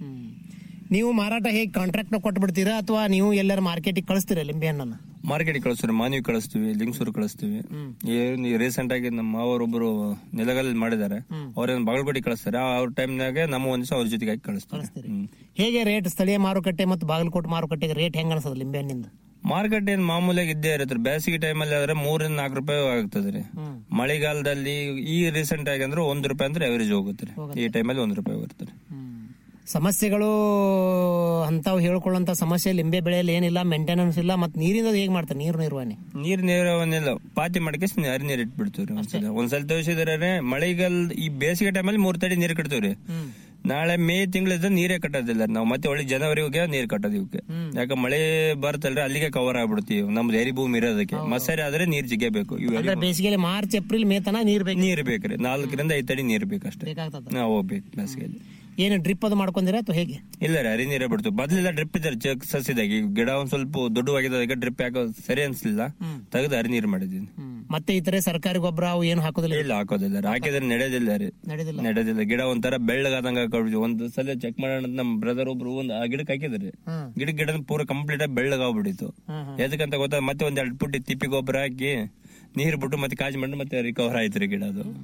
F: ನೀವು ಮಾರಾಟ ಹೇಗೆ ಕಾಂಟ್ರಾಕ್ಟ್ ಕೊಟ್ಟು ಬಿಡ್ತೀರಾ ಅಥವಾ ನೀವು ಎಲ್ಲರ ಮಾರ್ಕೆಟಿಗೆ ಕಳಿಸ್ತೀರಾ ಲಿಂಬೆ ಹಣ್ಣನ್ನ
L: ಮಾರ್ಕೆಟ್ ಕಳಿಸ್ತೀವಿ ಮಾನವಿ ಕಳಿಸ್ತೀವಿ ಲಿಂಗಸೂರು ಕಳಿಸ್ತೀವಿ ಏನ್ ರೀಸೆಂಟ್ ಆಗಿ ನಮ್ಮ ಮಾವರೊಬ್ಬರು ನೆಲಗಲ್ಲಿ ಮಾಡಿದ್ದಾರೆ ಅವ್ರೇನ್ ಬಾಗಲಕೋಟೆ ಕಳಿಸ್ತಾರೆ ಅವ್ರ ಟೈಮ್ನಾಗೆ ನಮ್ಮ ಒಂದ್ ದಿವಸ ಅವ್ರ ಜೊತೆಗೆ ಹಾಕಿ ಕಳಿಸ್ತಾರೆ ಹ್ಮ್.
F: ಹೇಗೆ ರೇಟ್ ಸ್ಥಳೀಯ ಮಾರುಕಟ್ಟೆ ಮತ್ತು ಬಾಗಲಕೋಟೆ ಮಾರುಕಟ್ಟೆಗೆ ರೇಟ್ ಹೆಂಗ ಅನ್ಸದ ಲಿಂಬೆ ಹಣ್ಣಿಂದ
L: ಮಾರ್ಕೆಟ್ ಏನ್ ಮಾಮೂಲಿಯಾಗಿ ಇದ್ದೇ ಇರುತ್ತೆ ಬೇಸಿಗೆ ಟೈಮಲ್ಲಿ ಆದ್ರೆ ಮೂರಿಂದ ನಾಲ್ಕು ರೂಪಾಯಿ ಆಗ್ತದೆ ರೀ ಮಳೆಗಾಲದಲ್ಲಿ ಈ ರೀಸೆಂಟ್ ಆಗಿ ಅಂದ್ರೆ ಒಂದ್ ರೂಪಾಯಿ ಅಂದ್ರೆ ಅವರೇಜ್ ಹೋಗುತ್ತೆ ರೀ ಈ ಟೈಮಲ್ಲಿ ಒಂದ್ ರೂಪಾಯಿ ಬರುತ್ತೆ ರೀ.
F: ಸಮಸ್ಯೆಗಳು ಅಂತಾವ್ ಹೇಳ್ಕೊಳ್ಳುವಂತ ಸಮಸ್ಯೆ ಲಿಂಬೆ ಬೆಳೆಯಲ್ಲಿ ಏನಿಲ್ಲ ಮೇಂಟೆನೆನ್ಸ್ ಇಲ್ಲ ಮತ್ತೆ ನೀರಿಂದ ಹೇಗೆ ಮಾಡ್ತಾರೆ ನೀರು ನಿರ್ವಹಣೆ
L: ನೀರ್ ನಿರ್ವಹಣೆಲ್ಲ ಪಾತಿ ಮಾಡಕ್ಕೆ ಹರಿ ನೀರ್ ಇಟ್ಬಿಡ್ತೀವ್ರಿ ಒಂದ್ಸಲ ಒಂದ್ಸಲ ತೋರಿಸಿದ್ರೆ ಮಳೆಗಾಲ ಈ ಬೇಸಿಗೆ ಟೈಮಲ್ಲಿ ಮೂರ್ ತಡಿ ನೀರ್ ಕಟ್ತೀವ್ರಿ ನಾಳೆ ಮೇ ತಿಂಗಳಿಂದ ನೀರೇ ಕಟ್ಟೋದಿಲ್ಲ ನಾವು ಮತ್ತೆ ಒಳ್ಳೆ ಜನವರಿಗೆ ನೀರ್ ಕಟ್ಟೋದು ಇವಕ್ಕೆ ಯಾಕೆ ಮಳೆ ಬರ್ತಲ್ರಿ ಅಲ್ಲಿಗೆ ಕವರ್ ಆಗ್ಬಿಡ್ತೀವಿ ನಮ್ದು ಎರಿ ಭೂಮಿ ಇರೋದಕ್ಕೆ ಮಸಾರಿ ಆದ್ರೆ ನೀರ್ ಜಿಗ್ಗೆ ಬೇಕು ಇವು ಎರಿ
F: ಅಂದ್ರೆ ಬೇಸಿಗೆಯಲ್ಲಿ ಮಾರ್ಚ್ ಏಪ್ರಿಲ್ ಮೇ ತನ ನೀರ್ ಬೇಕು
L: ನೀರ್ ಬೇಕ್ರಿ ನಾಲ್ಕರಿಂದ ಐದ್ ತಡಿ ನೀರ್ ಬೇಕಷ್ಟೇ
F: ಬೇಕಾಗ್ತದ
L: ನಾವು ಹೋಗ್ಬೇಕು ಬೇಸಿಗೆಯಲ್ಲಿ
F: ಏನು ಡ್ರಿಪ್ ಅದು ಮಾಡ್ಕೊಂಡಿರಾ ಅಥವಾ ಹೇಗೆ
L: ಇಲ್ಲ ರೀ ಹರಿ ನೀರೇ ಬಿಡ್ತು ಮೊದ್ಲೆಲ್ಲ ಡ್ರಿಪ್ ಇದ್ದಾರೆ ಚೆಕ್ ಸಸಿದಾಗಿ ಈಗ ಗಿಡ ಒಂದ್ ಸ್ವಲ್ಪ ದೊಡ್ಡವಾಗಿದೆ ಡ್ರಿಪ್ ಯಾಕೋ ಸರಿ ಅನ್ಸ್ಲಿಲ್ಲ ತೆಗೆದು ಹರಿ ನೀರ್ ಮಾಡಿದೀನಿ
F: ಮತ್ತೆ ಈ ತರ ಸರ್ಕಾರಿ ಗೊಬ್ಬರ ಅವು ಏನು ಹಾಕೋದಿಲ್ಲ
L: ಇಲ್ಲ ಹಾಕೋದಿಲ್ಲ ರೀ. ಹಾಕಿದ್ರೆ ನಡೆಯೋದಿಲ್ಲ ರೀ
F: ನಡೆದಿಲ್ಲ
L: ನಡೆದಿಲ್ಲ ಗಿಡ ಒಂಥರ ಬೆಳ್ಳಗಾದಂಗ ಹಾಕೊಬಿಡ್ತೀವಿ ಒಂದ್ ಸಲ ಚೆಕ್ ಮಾಡೋಣ ಅಂತ ನಮ್ ಬ್ರದರ್ ಒಬ್ರು ಒಂದ್ ಆ ಗಿಡಕ್ಕೆ ಹಾಕಿದ್ರಿ ಗಿಡ ಗಿಡ ಪೂರ ಕಂಪ್ಲೀಟ್ ಆಗಿ ಬೆಳ್ಳಗಾಗ್ಬಿಟ್ಟಿತ್ತು ಎದಕ್ಕಂತ ಗೊತ್ತಾ ಮತ್ತೆ ಒಂದ್ ಎರಡು ಪುಟ್ಟಿ ತಿಪ್ಪಿ ಗೊಬ್ಬರ ಹಾಕಿ ನೀರ್ ಬಿಟ್ಟು ಮತ್ತೆ ಕಾಜಿ ಮಾಡಿ ಮತ್ತೆ ರಿಕವರ್ ಆಯ್ತು ರೀ ಗಿಡ ಅದು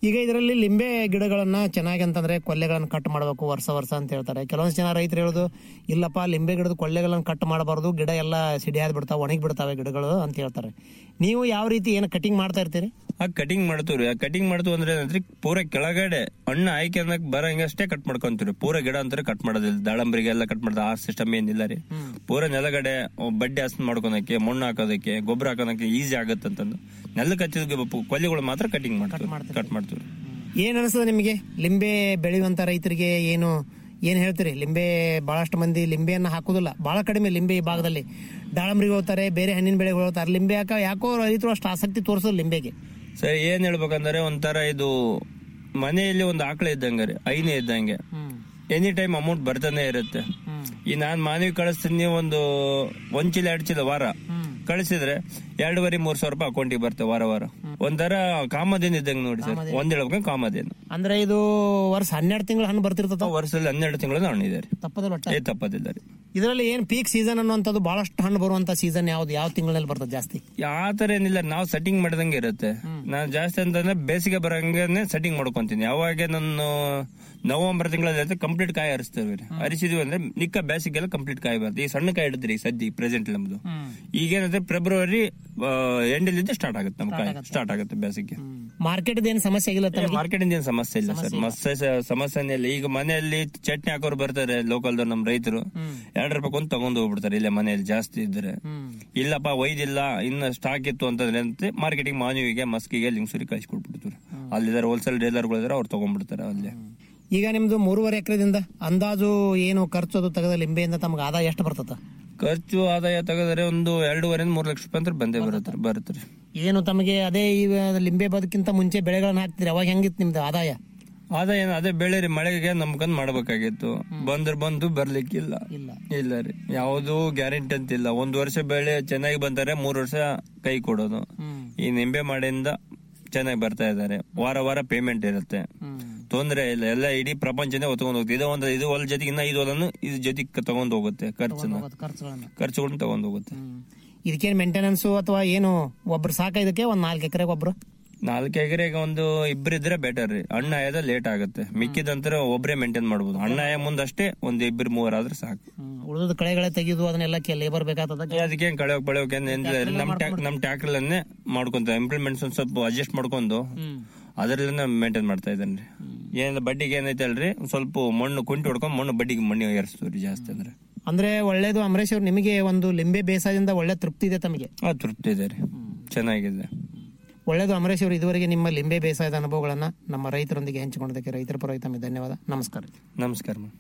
F: ಈಗ ಇದರಲ್ಲಿ ಲಿಂಬೆ ಗಿಡಗಳನ್ನ ಚೆನ್ನಾಗಿ ಅಂತಂದ್ರೆ ಕೊಲ್ಲೆಗಳನ್ನ ಕಟ್ ಮಾಡಬೇಕು ವರ್ಷ ವರ್ಷ ಅಂತ ಹೇಳ್ತಾರೆ ಕೆಲವೊಂದು ಜನ ರೈತರು ಹೇಳೋದು ಇಲ್ಲಪ್ಪ ಲಿಂಬೆ ಗಿಡದ ಕೊಲ್ಲೆಗಳನ್ನ ಕಟ್ ಮಾಡಬಾರ್ದು ಗಿಡ ಎಲ್ಲ ಸಿಡಿಯಾದ್ ಬಿಡ್ತಾವೆ ಒಣಗಿ ಬಿಡ್ತಾವೆ ಗಿಡಗಳು ಅಂತ ಹೇಳ್ತಾರೆ ನೀವು ಯಾವ ರೀತಿ ಏನು ಕಟಿಂಗ್ ಮಾಡ್ತಾ ಇರ್ತೀರಿ
L: ಆ ಕಟಿಂಗ್ ಮಾಡ್ತೀವ್ರಿ ಆ ಕಟಿಂಗ್ ಮಾಡ್ತೀವಿ ಅಂದ್ರೆ ಏನಂದ್ರೆ ಪೂರ ಕೆಳಗಡೆ ಹಣ್ಣು ಆಯ್ಕೆ ಅನ್ನಕ್ ಬರಂಗ ಅಷ್ಟೇ ಕಟ್ ಮಾಡ್ಕೊಂತೀವಿ ಪೂರ ಗಿಡ ಅಂತಾರೆ ಕಟ್ ಮಾಡೋದಿಲ್ಲ ದಾಳಂಬರಿಗೆ ಎಲ್ಲ ಕಟ್ ಮಾಡೋದು ಆ ಸಿಸ್ಟಮ್ ಏನಿಲ್ಲ ರೀ ಪೂರ ನೆಲಗಡೆ ಬಡ್ಡಿ ಹಸನ್ ಮಾಡ್ಕೊಳಕ್ಕೆ ಮಣ್ಣು ಹಾಕೋದಕ್ಕೆ ಗೊಬ್ಬರ ಹಾಕೋದಕ್ಕೆ ಈಸಿ ಆಗತ್ತೆ ಅಂತಂದು ನೆಲಕ್ಕೆ ಹಚ್ಚಿದ ಕೊಲ್ಲಿಗಳು ಮಾತ್ರ ಕಟಿಂಗ್ ಮಾಡ್ತೀವಿ ಕಟ್ ಮಾಡ್ತೀವಿ
F: ಏನ್ ಅನಿಸ್ತದೆ ನಿಮಗೆ ಲಿಂಬೆ ಬೆಳೆಯುವಂತ ರೈತರಿಗೆ ಏನು ಏನ್ ಹೇಳ್ತೀರಿ ಲಿಂಬೆ ಬಹಳಷ್ಟು ಮಂದಿ ಲಿಂಬೆಯನ್ನ ಹಾಕುದಿಲ್ಲ ಬಹಳ ಕಡಿಮೆ ಲಿಂಬೆ ಈ ಭಾಗದಲ್ಲಿ ದಾಳಂಬ್ರಿಗೆ ಹೋಗ್ತಾರೆ ಬೇರೆ ಹಣ್ಣಿನ ಬೆಳೆಗಳು ಹೋಗ್ತಾರೆ ಲಿಂಬೆ ಯಾಕ ಯಾಕೋ ರೈತರು ಅಷ್ಟು ಆಸಕ್ತಿ ತೋರಿಸೋದು ಲಿಂಬೆಗೆ
L: ಸರಿ ಏನ್ ಹೇಳ್ಬೇಕಂದ್ರೆ ಒಂಥರ ಇದು ಮನೆಯಲ್ಲಿ ಒಂದು ಆಕಳ ಇದ್ದಂಗೆ ರೀ ಐನೇ ಇದ್ದಂಗೆ ಎನಿ ಟೈಮ್ ಅಮೌಂಟ್ ಬರ್ತಾನೆ ಇರುತ್ತೆ ಈ ನಾನ್ ಮಾನವಿ ಕಳಿಸ್ತೀನಿ ಒಂದು ಒಂದ್ ಚೀಲ ಎರಡ್ ಚೀಲ ವಾರ ಕಳಿಸಿದ್ರೆ ಎರಡೂವರೆ ಮೂರ್ ಸಾವಿರ ರೂಪಾಯಿ ಅಕೌಂಟಿಗೆ ಬರ್ತವೆ ವಾರ ವಾರ ಒಂಥರ ಕಾಮಧೇನು ಇದ್ದಂಗೆ ನೋಡಿ ಸರ್ ಒಂದ್ ಹೇಳ್ಬೇಕು ಕಾಮಧೇನು
F: ಅಂದ್ರೆ ಇದು ವರ್ಷ ಹನ್ನೆರಡು ತಿಂಗಳು ಹಣ್ಣು ಬರ್ತಿರ್ತದ
L: ವರ್ಷದಲ್ಲಿ ಹನ್ನೆರಡು ತಿಂಗಳು ಹಣ್ಣಿದೆ ರೀ
F: ತಪ್ಪದಲ್ಲ ಒಟ್ಟ
L: ಏ ತಪ್ಪದಿಲ್ಲ ರೀ
F: ಇದರಲ್ಲಿ ಏನ್ ಪೀಕ್ ಸೀಸನ್ ಅನ್ನುವಂಥದ್ದು ಬಹಳಷ್ಟು ಹಣ್ಣು ಬರುವಂತ ಸೀಸನ್ ಯಾವ್ದು ಯಾವ ತಿಂಗಳಲ್ಲಿ ಬರ್ತದೆ ಜಾಸ್ತಿ
L: ಆ ತರ ಏನಿಲ್ಲ ನಾವು ಸೆಟ್ಟಿಂಗ್ ಮಾಡಿದಂಗೆ ಇರುತ್ತೆ ನಾನು ಜಾಸ್ತಿ ಅಂತಂದ್ರೆ ಬೇಸಿಗೆ ಬರಂಗೆ ಸೆಟ್ಟಿಂಗ್ ಮಾಡ್ಕೊಂತೀನಿ ಯಾವಾಗ ನಾನು ನವೆಂಬರ್ ತಿಂಗಳಲ್ಲಿ ಕಂಪ್ಲೀಟ್ ಕಾಯಿ ಹರಿಸ್ತೇವೆ ರೀ ಹರಿಸಿದ್ವಿ ಅಂದ್ರೆ ನಿಕ್ಕ ಬೇಸಿಗೆಲ್ಲ ಕಂಪ್ಲೀಟ್ ಕಾಯಿ ಬರುತ್ತೆ ಈ ಸಣ್ಣ ಕಾಯಿ ಹಿಡಿದ್ರಿ ಸದ್ಯ ಪ್ರೆಸೆಂಟ್ ನಮ್ದು ಈಗೇನಂದ್ರೆ ಫೆಬ್ರವರಿ ಎಂಡಲ್ಲಿಂದ ಸ್ಟಾರ್ಟ್ ಆಗುತ್ತೆ ನಮ್ ಕಾಯಿ ಸ್ಟಾರ್ಟ್ ಆಗುತ್ತೆ ಬೇಸಿಗೆ
F: ಮಾರ್ಕೆಟ್ ಏನು ಸಮಸ್ಯೆ ಆಗಿಲ್ಲ ತಮಗೆ
L: ಮಾರ್ಕೆಟ್ ಏನ್ ಸಮಸ್ಯೆ ಇಲ್ಲ ಸರ್ ಮಸ್ತ್ ಸಮಸ್ಯೆನೇ ಇಲ್ಲ ಈಗ ಮನೆಯಲ್ಲಿ ಚಟ್ನಿ ಹಾಕೋರು ಬರ್ತಾರೆ ಲೋಕಲ್ ನಮ್ ರೈತರು ಎರಡು ರೂಪಾಯಿ ಒಂದು ತಗೊಂಡು ಹೋಗ್ಬಿಡ್ತಾರೆ ಇಲ್ಲೇ ಮನೆಯಲ್ಲಿ ಜಾಸ್ತಿ ಇದ್ರೆ ಇಲ್ಲಪ್ಪ ಒಯ್ದಿಲ್ಲ ಇನ್ನ ಸ್ಟಾಕ್ ಇತ್ತು ಅಂತಂದ್ರೆ ಅಂತ ಮಾರ್ಕೆಟಿಂಗ್ ಮಾನವಿಗೆ ಮಸ್ಕಿಗೆ ಲಿಂಗ್ಸೂರಿ ಕಳಿಸ್ಕೊಟ್ಬಿಡ್ತಾರೆ ಅಲ್ಲಿದ್ದಾರೆ ಹೋಲ್ಸೇಲ್ ಡೀಲರ್ಗಳು ಇದಾರೆ ಅವ್ರು ತಗೊಂಡ್ಬಿಡ್ತಾರೆ ಅಲ್ಲೇ
F: ಈಗ ನಿಮ್ದು ಮೂರುವರೆ ಎಕರೆದಿಂದ ಅಂದಾಜು ಏನು ಖರ್ಚು ಅದು ತೆಗೆದ ಲಿಂಬೆಯಿಂದ ತಮ್ಗೆ ಆದಾಯ ಎಷ್ಟು ಬರ್ತದ
L: ಖರ್ಚು ಆದಾಯ ತೆಗೆದ್ರೆ ಒಂದು ಎರಡೂವರೆಯಿಂದ ಮೂರು ಲಕ್ಷ ರೂಪಾಯಿ ಅಂತ ಬಂದೇ ಬರುತ್ತೆ ಬರುತ್ತೆ ರೀ
F: ಏನು ತಮಗೆ ಅದೇ ಈ ಲಿಂಬೆ ಬದಕ್ಕಿಂತ ಮುಂಚೆ ಬೆಳೆಗಳನ್ನ ಹಾಕ್ತಿರಿ ಅವಾಗ ಹೆಂಗಿತ್ತು ನಿಮ್ದು ಆದಾಯ
L: ಆದಾಯ ಏನು ಅದೇ ಬೆಳೆ ರೀ ಮಳೆಗೆ ನಂಬ್ಕೊಂಡ್ ಮಾಡ್ಬೇಕಾಗಿತ್ತು ಬಂದ್ರೆ ಬಂದು ಬರ್ಲಿಕ್ಕಿಲ್ಲ ಇಲ್ಲ ರೀ ಯಾವುದು ಗ್ಯಾರಂಟಿ ಅಂತಿಲ್ಲ ಒಂದ್ ವರ್ಷ ಬೆಳೆ ಚೆನ್ನಾಗಿ ಬಂತಾರೆ ಮೂರ್ ವರ್ಷ ಕೈ ಕೊಡೋದು ಈ ನಿಂಬೆ ಮಾಡಿಂದ ಚೆನ್ನಾಗಿ ಬರ್ತಾ ಇದಾರೆ ವಾರ ವಾರ ಪೇಮೆಂಟ್ ಇರುತ್ತೆ ತೊಂದ್ರೆ ಇಲ್ಲ ಎಲ್ಲ ಇಡೀ ಪ್ರಪಂಚನೇ ಹೊತ್ಕೊಂಡು ಹೋಗುತ್ತೆ ಇದು ಒಂದು ಇದು ಹೊಲ ಜೊತೆಗೆ ಇನ್ನ ಐದು ಹೊಲನು ಇದ್ರ ಜೊತೆಗೆ ತಗೊಂಡ್ ಹೋಗುತ್ತೆ ಖರ್ಚನ್ನ
F: ಖರ್ಚುಗಳನ್ನ
L: ಖರ್ಚುಗಳನ್ನ ತಗೊಂಡ್ ಹೋಗುತ್ತೆ
F: ಇದಕ್ಕೇನು ಮೇಂಟೆನೆನ್ಸ್ ಅಥವಾ ಏನು ಒಬ್ರು ಸಾಕ ಇದಕ್ಕೆ ಒಂದ್ ನಾಲ್ಕು ಎಕರೆಗೆ ಒಬ್ರು
L: ನಾಲ್ಕು ಎಕರೆಗೆ ಒಂದು ಇಬ್ರು ಇದ್ರೆ ಬೆಟರ್ ರೀ ಹಣ್ಣು ಆಯದ ಲೇಟ್ ಆಗುತ್ತೆ ಮಿಕ್ಕಿದಂತರ ಒಬ್ರೇ ಮೇಂಟೈನ್ ಮಾಡ್ಬೋದು ಹಣ್ಣು ಆಯ ಮುಂದಷ್ಟೇ ಒಂದ್ ಇಬ್ರು ಮೂವರ್ ಆದ್ರೆ ಸಾಕು
F: ಉಳಿದ ಕಳೆಗಳೇ ತೆಗೆದು ಅದನ್ನೆಲ್ಲ ಲೇಬರ್ ಬೇಕಾಗ್ತದ
L: ಅದಕ್ಕೆ ಕಳೆಯೋಕ್ ಬೆಳೆಯೋಕೆ ನಮ್ ಟ್ಯಾಕ್ ನಮ್ ಟ್ಯಾಕ್ಟರ್ ಅನ್ನೇ ಮಾಡ್ಕೊಂತ ಇಂಪ್ಲಿಮೆಂಟ್ಸ್ ಒಂದ್ ಸ್ವಲ್ಪ ಅಡ್ಜಸ್ಟ್ ಮಾಡ್ಕೊಂಡು ಅದರಲ್ಲೇ ಮೇಂಟೈನ್ ಮಾಡ್ತಾ ಇದ್ದೇನೆ ರೀ ಏನ್ ಬಡ್ಡಿಗೆ ಏನೈತೆ ಅಲ್ರಿ ಒಂದ್ ಸ್ವಲ್ಪ ಮಣ್ಣು ಕುಂಟಿ ಹೊಡ್ಕೊಂಡ್ ಮಣ್ಣು ಬಡ್ಡಿಗೆ ಮಣ್ಣು ಏರಿಸ್ತೀವಿ ಜಾಸ್ತಿ ಅಂದ್ರೆ
F: ಅಂದ್ರೆ ಒಳ್ಳೇದು ಅಮರೇಶ್ ಅವ್ರು ನಿಮಗೆ ಒಂದು ಲಿಂಬೆ ಬೇಸಾಯದಿಂದ ಒಳ್ಳೆ ತೃಪ್ತಿ ಇದೆ ತಮಗೆ
L: ಆ ತೃಪ್ತಿ ಇದೆ ರೀ ಚೆನ್ನಾಗಿದೆ
F: ಒಳ್ಳೇದು ಅಮರೇಶ್ ಅವರು ಇದುವರೆಗೆ ನಿಮ್ಮ ಲಿಂಬೆ ಬೇಸಾಯದ ಅನುಭವಗಳನ್ನ ನಮ್ಮ ರೈತರೊಂದಿಗೆ ಹಂಚಿಕೊಂಡದಕ್ಕೆ ರೈತರ ಪರವಾಗಿ ತಮಗೆ ಧನ್ಯವಾದ ನಮಸ್ಕಾರ
L: ನಮಸ್ಕಾರ ಮ್ಯಾಮ್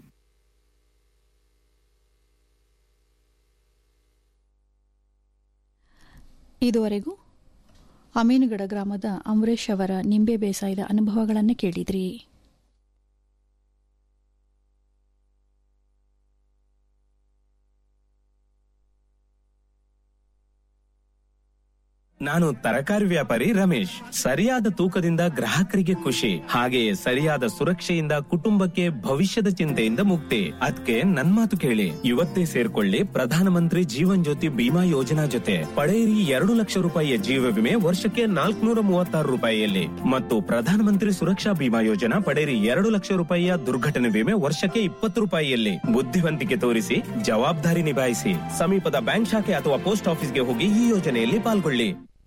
E: ಇದುವರೆಗೂ ಅಮೀನುಗಡ ಗ್ರಾಮದ ಅಮರೇಶ್ ಅವರ ನಿಂಬೆ ಬೇಸಾಯದ ಅನುಭವಗಳನ್ನು ಕೇಳಿದ್ರಿ
M: ನಾನು ತರಕಾರಿ ವ್ಯಾಪಾರಿ ರಮೇಶ್ ಸರಿಯಾದ ತೂಕದಿಂದ ಗ್ರಾಹಕರಿಗೆ ಖುಷಿ ಹಾಗೆಯೇ ಸರಿಯಾದ ಸುರಕ್ಷೆಯಿಂದ ಕುಟುಂಬಕ್ಕೆ ಭವಿಷ್ಯದ ಚಿಂತೆಯಿಂದ ಮುಕ್ತಿ ಅದಕ್ಕೆ ನನ್ ಮಾತು ಕೇಳಿ ಇವತ್ತೇ ಸೇರ್ಕೊಳ್ಳಿ ಪ್ರಧಾನಮಂತ್ರಿ ಜೀವನ್ ಜ್ಯೋತಿ ಬಿಮಾ ಯೋಜನಾ ಜೊತೆ ಪಡೆಯಿರಿ ಎರಡು ಲಕ್ಷ ರೂಪಾಯಿಯ ಜೀವ ವಿಮೆ ವರ್ಷಕ್ಕೆ ನಾಲ್ಕುನೂರ ಮೂವತ್ತಾರು ರೂಪಾಯಿಯಲ್ಲಿ ಮತ್ತು ಪ್ರಧಾನಮಂತ್ರಿ ಸುರಕ್ಷಾ ಬಿಮಾ ಯೋಜನಾ ಪಡೆಯಿರಿ ಎರಡು ಲಕ್ಷ ರೂಪಾಯಿಯ ದುರ್ಘಟನೆ ವಿಮೆ ವರ್ಷಕ್ಕೆ ಇಪ್ಪತ್ತು ರೂಪಾಯಿಯಲ್ಲಿ ಬುದ್ಧಿವಂತಿಕೆ ತೋರಿಸಿ ಜವಾಬ್ದಾರಿ ನಿಭಾಯಿಸಿ ಸಮೀಪದ ಬ್ಯಾಂಕ್ ಶಾಖೆ ಅಥವಾ ಪೋಸ್ಟ್ ಆಫೀಸ್ಗೆ ಹೋಗಿ ಈ ಯೋಜನೆಯಲ್ಲಿ ಪಾಲ್ಗೊಳ್ಳಿ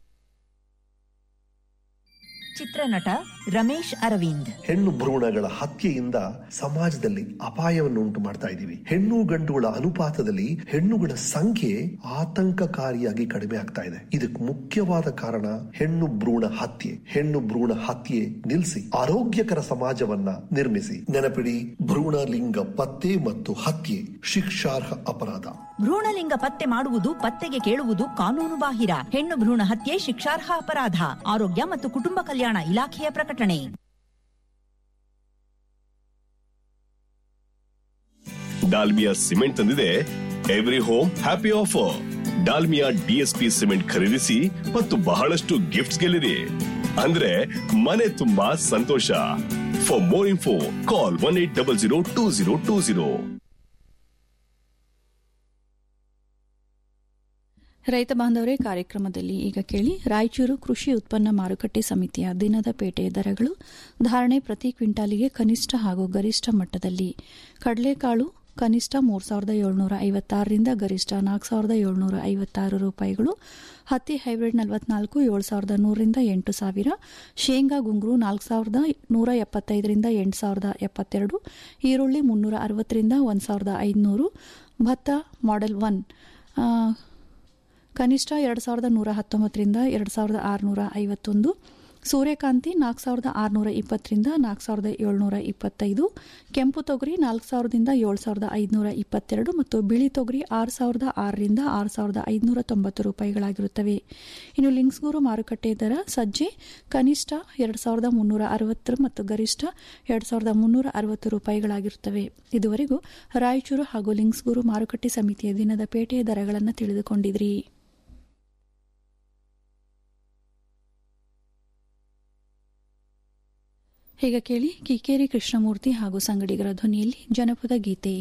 N: ಚಿತ್ರನಟ ರಮೇಶ್ ಅರವಿಂದ್
O: ಹೆಣ್ಣು ಭ್ರೂಣಗಳ ಹತ್ಯೆಯಿಂದ ಸಮಾಜದಲ್ಲಿ ಅಪಾಯವನ್ನು ಉಂಟು ಮಾಡ್ತಾ ಇದ್ದೀವಿ ಹೆಣ್ಣು ಗಂಡುಗಳ ಅನುಪಾತದಲ್ಲಿ ಹೆಣ್ಣುಗಳ ಸಂಖ್ಯೆ ಆತಂಕಕಾರಿಯಾಗಿ ಕಡಿಮೆ ಆಗ್ತಾ ಇದೆ ಇದಕ್ಕೆ ಮುಖ್ಯವಾದ ಕಾರಣ ಹೆಣ್ಣು ಭ್ರೂಣ ಹತ್ಯೆ ಹೆಣ್ಣು ಭ್ರೂಣ ಹತ್ಯೆ ನಿಲ್ಲಿಸಿ ಆರೋಗ್ಯಕರ ಸಮಾಜವನ್ನ ನಿರ್ಮಿಸಿ ನೆನಪಿಡಿ ಭ್ರೂಣ ಲಿಂಗ ಪತ್ತೆ ಮತ್ತು ಹತ್ಯೆ ಶಿಕ್ಷಾರ್ಹ ಅಪರಾಧ
N: ಭ್ರೂಣಲಿಂಗ ಪತ್ತೆ ಮಾಡುವುದು ಪತ್ತೆಗೆ ಕೇಳುವುದು ಕಾನೂನು ಬಾಹಿರ ಹೆಣ್ಣು ಭ್ರೂಣ ಹತ್ಯೆ ಶಿಕ್ಷಾರ್ಹ ಅಪರಾಧ ಆರೋಗ್ಯ ಮತ್ತು ಕುಟುಂಬ ಕಲ್ಯಾಣ ಇಲಾಖೆಯ ಪ್ರಕಟಣೆ
P: ಡಾಲ್ಮಿಯಾ ಸಿಮೆಂಟ್ ತಂದಿದೆ every home happy offer Dalmia DSP cement ಖರೀದಿಸಿ ಮತ್ತು ಬಹಳಷ್ಟು ಗಿಫ್ಟ್ಸ್ ಗೆಲ್ಲಿರಿ ಅಂದ್ರೆ ಮನೆ ತುಂಬಾ ಸಂತೋಷ for more info call one eight double zero two zero two zero
E: ರೈತ ಬಾಂಧವರೇ ಕಾರ್ಯಕ್ರಮದಲ್ಲಿ ಈಗ ಕೇಳಿ ರಾಯಚೂರು ಕೃಷಿ ಉತ್ಪನ್ನ ಮಾರುಕಟ್ಟೆ ಸಮಿತಿಯ ದಿನದ ಪೇಟೆ ದರಗಳು ಧಾರಣೆ ಪ್ರತಿ ಕ್ವಿಂಟಾಲಿಗೆ ಕನಿಷ್ಠ ಹಾಗೂ ಗರಿಷ್ಠ ಮಟ್ಟದಲ್ಲಿ ಕಡಲೆಕಾಳು ಕನಿಷ್ಠ ಮೂರು ಸಾವಿರದ ಏಳ್ನೂರ ಐವತ್ತಾರರಿಂದ ಗರಿಷ್ಠ ನಾಲ್ಕು ಸಾವಿರದ ಏಳ್ನೂರ ಐವತ್ತಾರು ರೂಪಾಯಿಗಳು ಹತ್ತಿ ಹೈಬ್ರಿಡ್ ನಲವತ್ನಾಲ್ಕು ಏಳು ಸಾವಿರದ ನೂರರಿಂದ ಎಂಟು ಸಾವಿರ ಶೇಂಗಾ ಗುಂಗುರು ನಾಲ್ಕು ಸಾವಿರದ ನೂರ ಎಪ್ಪತ್ತೈದರಿಂದ ಎಂಟು ಸಾವಿರದ ಎಪ್ಪತ್ತೆರಡು ಈರುಳ್ಳಿ ಮುನ್ನೂರ ಅರವತ್ತರಿಂದ ಒಂದು ಸಾವಿರದ ಐದುನೂರು ಭತ್ತ ಮಾಡೆಲ್ ಒನ್ ಆ, ಕನಿಷ್ಠ ಎರಡು ಸಾವಿರದ ನೂರ ಹತ್ತೊಂಬತ್ತರಿಂದ ಎರಡು ಸಾವಿರದ ಆರುನೂರ ಐವತ್ತೊಂದು ಸೂರ್ಯಕಾಂತಿ ನಾಲ್ಕು ಸಾವಿರದ ಆರುನೂರ ಇಪ್ಪತ್ತರಿಂದ ನಾಲ್ಕು ಸಾವಿರದ ಏಳ್ನೂರ ಇಪ್ಪತ್ತೈದು ಕೆಂಪು ತೊಗರಿ ನಾಲ್ಕು ಸಾವಿರದಿಂದ ಏಳು ಸಾವಿರದ ಐದುನೂರ ಇಪ್ಪತ್ತೆರಡು ಮತ್ತು ಬಿಳಿ ತೊಗರಿ ಆರು ಸಾವಿರದ ಆರರಿಂದ ಆರು ಸಾವಿರದ ಐದುನೂರ ತೊಂಬತ್ತು ರೂಪಾಯಿಗಳಾಗಿರುತ್ತವೆ ಇನ್ನು ಲಿಂಕ್ಸ್ಗೂರು ಮಾರುಕಟ್ಟೆ ದರ ಸಜ್ಜೆ ಕನಿಷ್ಠ ಎರಡು ಸಾವಿರದ ಮುನ್ನೂರ ಅರವತ್ತು ಮತ್ತು ಗರಿಷ್ಠ ಎರಡು ಸಾವಿರದ ಮುನ್ನೂರ ಅರವತ್ತು ರೂಪಾಯಿಗಳಾಗಿರುತ್ತವೆ ಇದುವರೆಗೂ ರಾಯಚೂರು ಹಾಗೂ ಲಿಂಕ್ಸ್ಗೂರು ಮಾರುಕಟ್ಟೆ ಸಮಿತಿಯ ದಿನದ ಪೇಟೆಯ ದರಗಳನ್ನು ತಿಳಿದುಕೊಂಡಿದ್ರಿ ಈಗ ಕೇಳಿ ಕಿಕ್ಕೇರಿ ಕೃಷ್ಣಮೂರ್ತಿ ಹಾಗೂ ಸಂಗಡಿಗರ ಧ್ವನಿಯಲ್ಲಿ ಜನಪದ ಗೀತೆ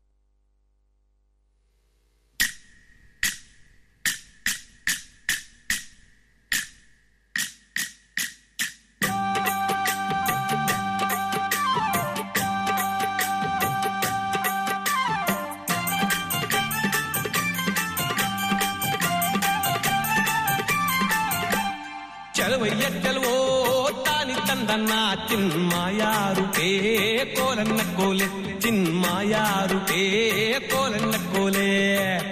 Q: ಚಲವಯ್ಯ ಚಲವೋ ತಾನಿ ತಂದನ್ನ ಚಿನ್ಮಾಯಾರು ಪೇ ಕೋಲನ್ನ ಕೋಲೆ ಚಿನ್ಮಾಯಾರು ಪೇ ಕೋಲನ್ನ ಕೋಲೆ